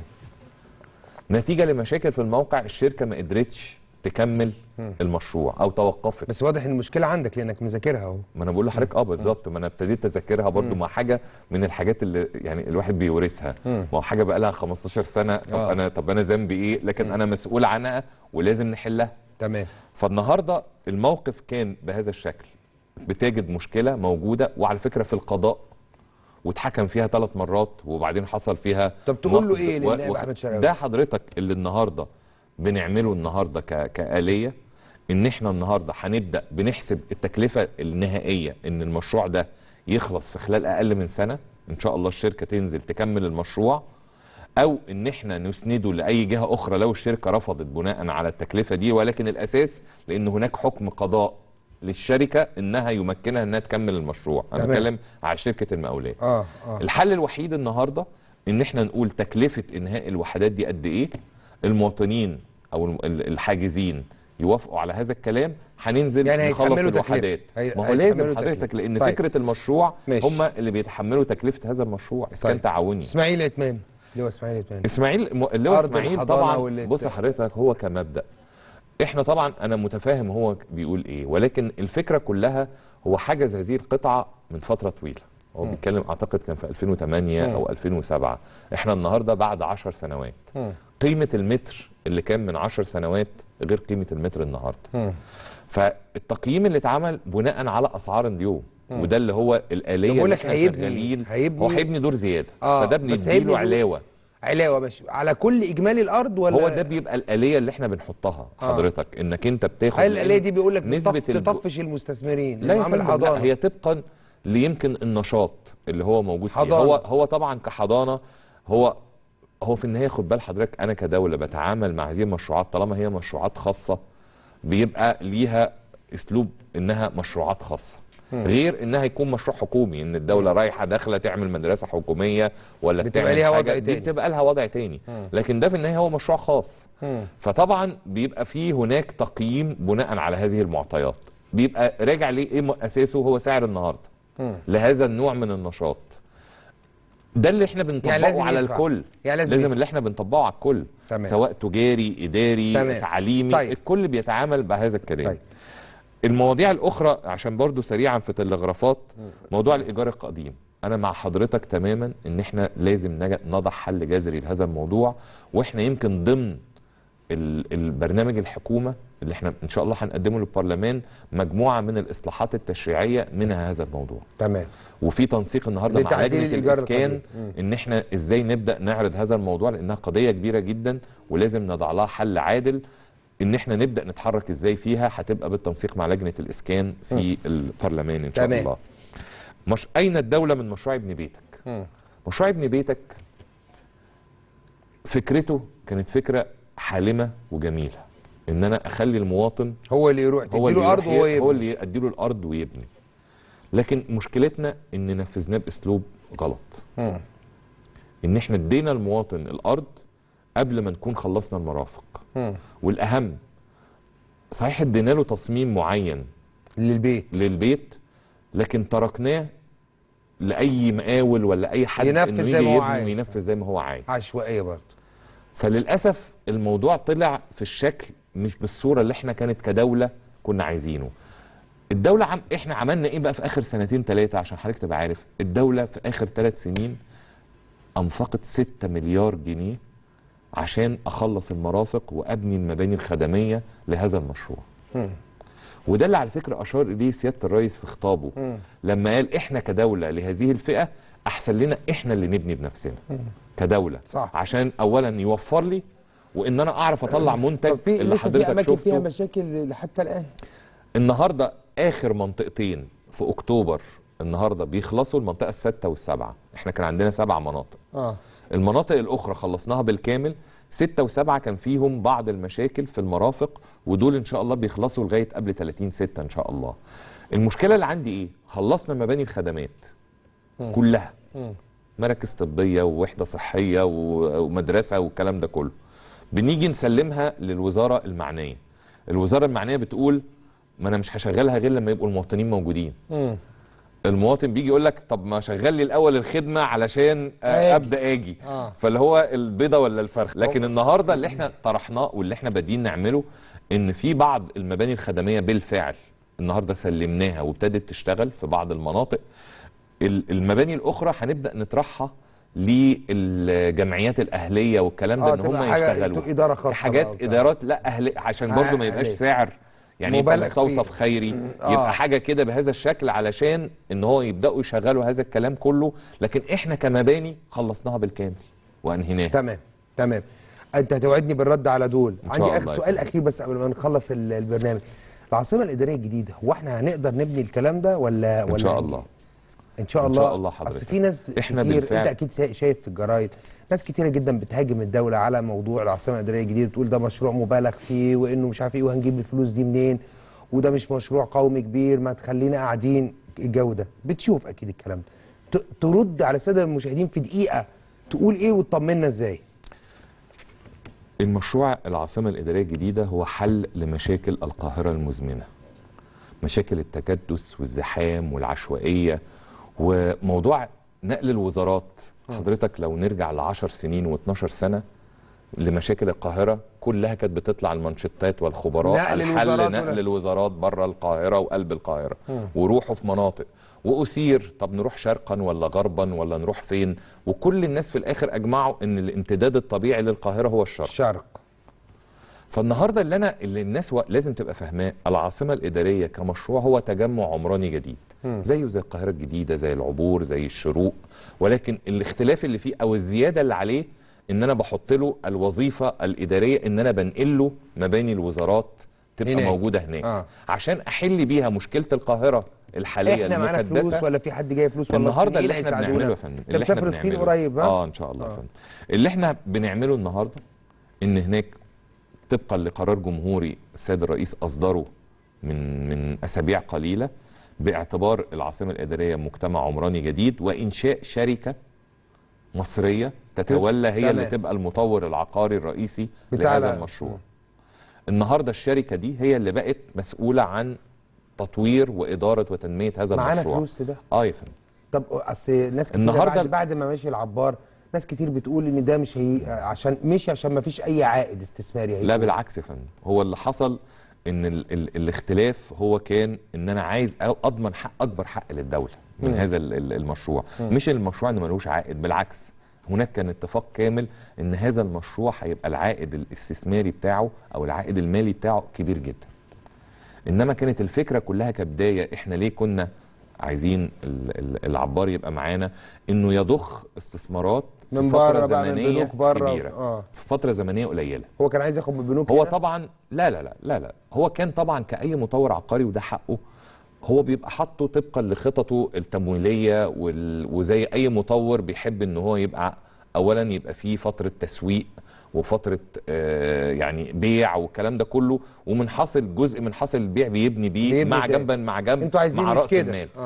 نتيجه لمشاكل في الموقع الشركه ما قدرتش تكمل مم. المشروع او توقفت بس واضح ان المشكله عندك لانك مذاكرها اهو ما انا بقول لحضرتك اه بالظبط ما انا ابتديت اذاكرها برضو مم. مع حاجه من الحاجات اللي يعني الواحد بيورثها مم. ما هو حاجه بقى لها 15 سنه طب آه. انا طب انا ذنبي ايه لكن انا مسؤول عنها ولازم نحلها تمام فالنهارده الموقف كان بهذا الشكل بتجد مشكله موجوده وعلى فكره في القضاء واتحكم فيها ثلاث مرات وبعدين حصل فيها طب تقول له نقد إيه و- للنائب وخ- أحمد شرقاوي؟ ده حضرتك اللي النهارده بنعمله النهارده ك... كآلية ان احنا النهارده هنبدا بنحسب التكلفه النهائيه ان المشروع ده يخلص في خلال اقل من سنه ان شاء الله الشركه تنزل تكمل المشروع او ان احنا نسنده لاي جهه اخرى لو الشركه رفضت بناء على التكلفه دي ولكن الاساس لان هناك حكم قضاء للشركه انها يمكنها انها تكمل المشروع انا تمام. بتكلم على شركه المقاولات اه اه الحل الوحيد النهارده ان احنا نقول تكلفه انهاء الوحدات دي قد ايه المواطنين او الم- ال- الحاجزين يوافقوا على هذا الكلام هننزل يعني نخلص هيتحملوا تكلفة. الوحدات هي- ما هو هيتحملوا لازم تكلفة. حضرتك لان طيب. فكره المشروع ماشي. هم اللي بيتحملوا تكلفه هذا المشروع اسكان طيب. تعاوني اسماعيل عثمان اللي هو اسماعيل عثمان اسماعيل م- اللي هو أرض اسماعيل الحضانة طبعا واللي- بص حضرتك هو كمبدا احنا طبعا انا متفاهم هو بيقول ايه ولكن الفكره كلها هو حجز هذه القطعه من فتره طويله هو مم. بيتكلم اعتقد كان في 2008 مم. او 2007 احنا النهارده بعد 10 سنوات مم. قيمه المتر اللي كان من 10 سنوات غير قيمه المتر النهارده مم. فالتقييم اللي اتعمل بناء على اسعار اليوم مم. وده اللي هو الاليه بقول اللي لك احنا هيبني- شغالين هيبني- هو هيبني دور زياده آه، فده بس هيبني بنديله دور- علاوه علاوه ماشي على كل اجمالي الارض ولا هو ده بيبقى الآلية اللي احنا بنحطها آه. حضرتك انك انت بتاخد هل الآلية دي بيقول لك نسبة بتطف- الجو- تطفش المستثمرين لا يا المعامل فندم لا حضانه هي طبقا ليمكن النشاط اللي هو موجود فيه حضانة. هو هو طبعا كحضانة هو هو في النهاية خد بال حضرتك انا كدولة بتعامل مع هذه المشروعات طالما هي مشروعات خاصة بيبقى ليها اسلوب انها مشروعات خاصة مم. غير انها يكون مشروع حكومي ان الدوله رايحه داخله تعمل مدرسه حكوميه ولا بتبقى بتعمل ليها حاجه وضع دي تاني. بتبقى لها وضع تاني مم. لكن ده في النهايه هو مشروع خاص مم. فطبعا بيبقى فيه هناك تقييم بناء على هذه المعطيات بيبقى راجع ليه ايه م- اساسه هو سعر النهارده مم. لهذا النوع من النشاط ده اللي احنا بنطبقه يعني لازم على يدفع. الكل يعني لازم لازم يدفع. اللي احنا بنطبقه على الكل تمام. سواء تجاري اداري تمام. تعليمي طيب. الكل بيتعامل بهذا الكلام طيب. المواضيع الاخرى عشان برضو سريعا في تلغرافات موضوع الايجار القديم انا مع حضرتك تماما ان احنا لازم نج- نضع حل جذري لهذا الموضوع واحنا يمكن ضمن ال- البرنامج الحكومه اللي احنا ان شاء الله هنقدمه للبرلمان مجموعه من الاصلاحات التشريعيه منها هذا الموضوع تمام وفي تنسيق النهارده مع لتعديل لجنه الإيجار الاسكان القديم. مم. ان احنا ازاي نبدا نعرض هذا الموضوع لانها قضيه كبيره جدا ولازم نضع لها حل عادل ان احنا نبدا نتحرك ازاي فيها هتبقى بالتنسيق مع لجنه الاسكان في البرلمان ان شاء تمام. الله مش اين الدوله من مشروع ابن بيتك مم. مشروع ابن بيتك فكرته كانت فكره حالمه وجميله ان انا اخلي المواطن هو اللي يروح هو تديله اللي ارض يروح وهو ي- يبني هو اللي اديله الارض ويبني لكن مشكلتنا ان نفذناه باسلوب غلط ان احنا ادينا المواطن الارض قبل ما نكون خلصنا المرافق والاهم صحيح ادينا له تصميم معين للبيت للبيت لكن تركناه لاي مقاول ولا اي حد ينفذ انه زي يجي ما هو يبني عايز. وينفذ زي ما هو عايز عشوائيه برضه فللاسف الموضوع طلع في الشكل مش بالصوره اللي احنا كانت كدوله كنا عايزينه الدوله عم احنا عملنا ايه بقى في اخر سنتين ثلاثه عشان حضرتك تبقى عارف الدوله في اخر ثلاث سنين انفقت 6 مليار جنيه عشان اخلص المرافق وابني المباني الخدميه لهذا المشروع وده اللي على فكره اشار اليه سياده الرئيس في خطابه مم. لما قال احنا كدوله لهذه الفئه احسن لنا احنا اللي نبني بنفسنا كدوله صح. عشان اولا يوفر لي وان انا اعرف اطلع منتج طب في اللي لسه في حضرتك اماكن فيها شفته مشاكل حتى الان النهارده اخر منطقتين في اكتوبر النهارده بيخلصوا المنطقه السادسه والسابعه احنا كان عندنا سبع مناطق اه المناطق الاخرى خلصناها بالكامل ستة وسبعة كان فيهم بعض المشاكل في المرافق ودول ان شاء الله بيخلصوا لغايه قبل 30 ستة ان شاء الله المشكله اللي عندي ايه خلصنا مباني الخدمات مم. كلها مم. مراكز طبيه ووحده صحيه و- ومدرسه والكلام ده كله بنيجي نسلمها للوزاره المعنيه الوزاره المعنيه بتقول ما انا مش هشغلها غير لما يبقوا المواطنين موجودين مم. المواطن بيجي يقول لك طب ما شغل لي الاول الخدمه علشان آه، آجي. ابدا اجي آه. فاللي هو البيضه ولا الفرخ لكن النهارده اللي احنا طرحناه واللي احنا بادئين نعمله ان في بعض المباني الخدميه بالفعل النهارده سلمناها وابتدت تشتغل في بعض المناطق ال- المباني الاخرى هنبدا نطرحها للجمعيات الاهليه والكلام ده آه، ان هم تبقى حاجة يشتغلوا إدارة خاصة بقى حاجات وبتاع. ادارات لا اهليه عشان برضو ما يبقاش أهلية. سعر يعني يبقى مبالغ مستوصف فيه. خيري آه. يبقى حاجه كده بهذا الشكل علشان ان هو يبداوا يشغلوا هذا الكلام كله لكن احنا كمباني خلصناها بالكامل وانهيناها تمام تمام انت هتوعدني بالرد على دول إن شاء عندي اخر الله يا سؤال فندم. اخير بس قبل ما نخلص ال- البرنامج العاصمه الاداريه الجديده هو احنا هنقدر نبني الكلام ده ولا ان ولا شاء هن- الله ان شاء إن الله شاء الله حضرتك. اصل في ناس إحنا كتير بالفعل- انت اكيد شا- شايف في الجرايد ناس كتيره جدا بتهاجم الدوله على موضوع العاصمه الاداريه الجديده تقول ده مشروع مبالغ فيه وانه مش عارف ايه وهنجيب الفلوس دي منين وده مش مشروع قومي كبير ما تخلينا قاعدين الجو ده بتشوف اكيد الكلام ده ت- ترد على الساده المشاهدين في دقيقه تقول ايه وتطمنا ازاي المشروع العاصمه الاداريه الجديده هو حل لمشاكل القاهره المزمنه مشاكل التكدس والزحام والعشوائيه وموضوع نقل الوزارات حضرتك لو نرجع ل 10 سنين و12 سنه لمشاكل القاهره كلها كانت بتطلع المانشيتات والخبراء نقل الحل الوزارات نقل ولا- الوزارات بره القاهره وقلب القاهره مم. وروحوا في مناطق واثير طب نروح شرقا ولا غربا ولا نروح فين وكل الناس في الاخر اجمعوا ان الامتداد الطبيعي للقاهره هو الشرق الشرق فالنهارده اللي انا اللي الناس و... لازم تبقى فاهماه العاصمه الاداريه كمشروع هو تجمع عمراني جديد مم. زيه زي القاهره الجديده زي العبور زي الشروق ولكن الاختلاف اللي فيه او الزياده اللي عليه ان انا بحط له الوظيفه الاداريه ان انا بنقل له مباني الوزارات تبقى هناك. موجوده هناك آه. عشان احل بيها مشكله القاهره الحاليه احنا معانا المكدسه فلوس ولا في حد جاي فلوس ولا النهارده الصينيين اللي احنا هيساعدونا؟ بنعمله يا فندم انت اللي احنا مسافر الصين بنعمله- قريب ها؟ اه ان شاء الله يا فندم اللي احنا بنعمله النهارده ان هناك طبقا لقرار جمهوري السيد الرئيس اصدره من من اسابيع قليله باعتبار العاصمه الاداريه مجتمع عمراني جديد وانشاء شركه مصريه تتولى هي اللي تمام. تبقى المطور العقاري الرئيسي بتاع لهذا ال- المشروع النهارده الشركه دي هي اللي بقت مسؤوله عن تطوير واداره وتنميه هذا معانا المشروع فلوس لده اه يا فندم طب اصل ناس كتير النهاردة بعد, ال- بعد ما ماشي العبار ناس كتير بتقول ان ده مش هي عشان مش عشان ما فيش اي عائد استثماري هيكون. لا بالعكس يا فندم هو اللي حصل ان ال ال الاختلاف هو كان ان انا عايز أ- اضمن حق اكبر حق للدوله من مم. هذا ال- ال- المشروع مم. مش المشروع ان ملوش عائد بالعكس هناك كان اتفاق كامل ان هذا المشروع هيبقى العائد الاستثماري بتاعه او العائد المالي بتاعه كبير جدا انما كانت الفكره كلها كبدايه احنا ليه كنا عايزين ال- ال- العبار يبقى معانا انه يضخ استثمارات في من فترة بره بقى من زمنية بنوك بره كبيرة اه في فتره زمنيه قليله هو كان عايز ياخد من البنوك هو هنا؟ طبعا لا لا لا لا لا هو كان طبعا كأي مطور عقاري وده حقه هو بيبقى حاطه طبقا لخططه التمويليه وال... وزي اي مطور بيحب ان هو يبقى اولا يبقى فيه فتره تسويق وفتره آه يعني بيع والكلام ده كله ومن حاصل جزء من حاصل البيع بيبني بيه بيبني مع تاني. جنبا مع جنب انتوا عايزين مع مش رأس كده المال اه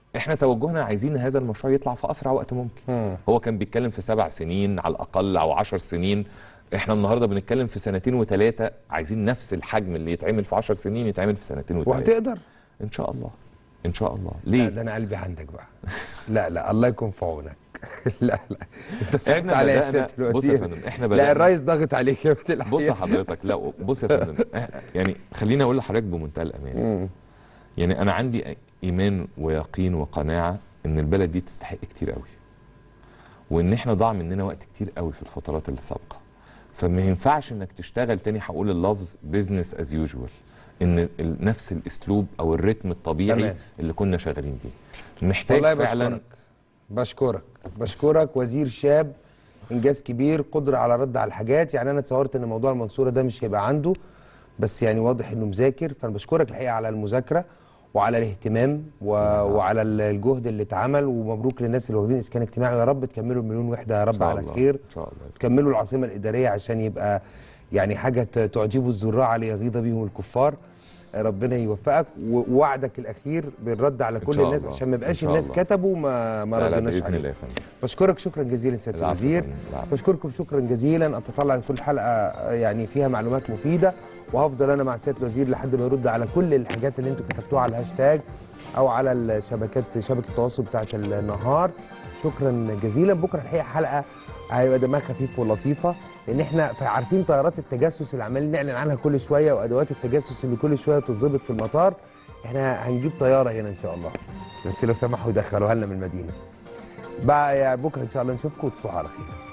احنا توجهنا عايزين هذا المشروع يطلع في اسرع وقت ممكن هو كان بيتكلم في سبع سنين على الاقل او عشر سنين احنا النهارده بنتكلم في سنتين وثلاثه عايزين نفس الحجم اللي يتعمل في 10 سنين يتعمل في سنتين وثلاثه وهتقدر ان شاء الله ان شاء الله لا ليه ده انا قلبي عندك بقى لا لا الله يكون في عونك لا لا انت صعبت احنا عليا يا بدأنا- سياده بص يا الوزير فندم، احنا لا بدأنا- الرئيس ضاغط عليك يا بنت بص يا حضرتك لا بص يا فندم إح- يعني خليني اقول لحضرتك بمنتهى الامان يعني انا عندي ايمان ويقين وقناعه ان البلد دي تستحق كتير قوي وان احنا ضاع مننا وقت كتير قوي في الفترات اللي سابقه فما ينفعش انك تشتغل تاني هقول اللفظ بزنس از يوجوال ان ال- نفس الاسلوب او الريتم الطبيعي تمام. اللي كنا شغالين بيه محتاج والله فعلا بشكرك بشكرك بشكرك وزير شاب انجاز كبير قدره على الرد على الحاجات يعني انا تصورت ان موضوع المنصوره ده مش هيبقى عنده بس يعني واضح انه مذاكر فانا بشكرك الحقيقه على المذاكره وعلى الاهتمام و... وعلى ال- الجهد اللي اتعمل ومبروك للناس اللي واخدين اسكان اجتماعي يا رب تكملوا المليون وحده يا رب شاء على الله. خير ان شاء الله تكملوا العاصمه الاداريه عشان يبقى يعني حاجه ت- تعجب الزراع ليغيظ بهم الكفار ربنا يوفقك ووعدك الاخير بالرد على إن كل شاء الناس الله. عشان ما إن يبقاش شاء الناس الله. كتبوا ما ما لا لا ردناش باذن عليه الله يا فندم بشكرك شكرا جزيلا سياده العفو يا الوزير فندم، العفو. بشكركم شكرا جزيلا اتطلع ان كل حلقه يعني فيها معلومات مفيده وهفضل انا مع سياده الوزير لحد ما يرد على كل الحاجات اللي انتم كتبتوها على الهاشتاج او على الشبكات شبكه التواصل بتاعه النهار شكرا جزيلا بكره الحقيقه حلقه هيبقى دمها خفيف ولطيفه لان احنا عارفين طيارات التجسس اللي عمالين نعلن عنها كل شويه وادوات التجسس اللي كل شويه تتظبط في المطار احنا هنجيب طياره هنا ان شاء الله بس لو سمحوا يدخلوها لنا من المدينه بقى يا بكره ان شاء الله نشوفكم وتصبحوا على خير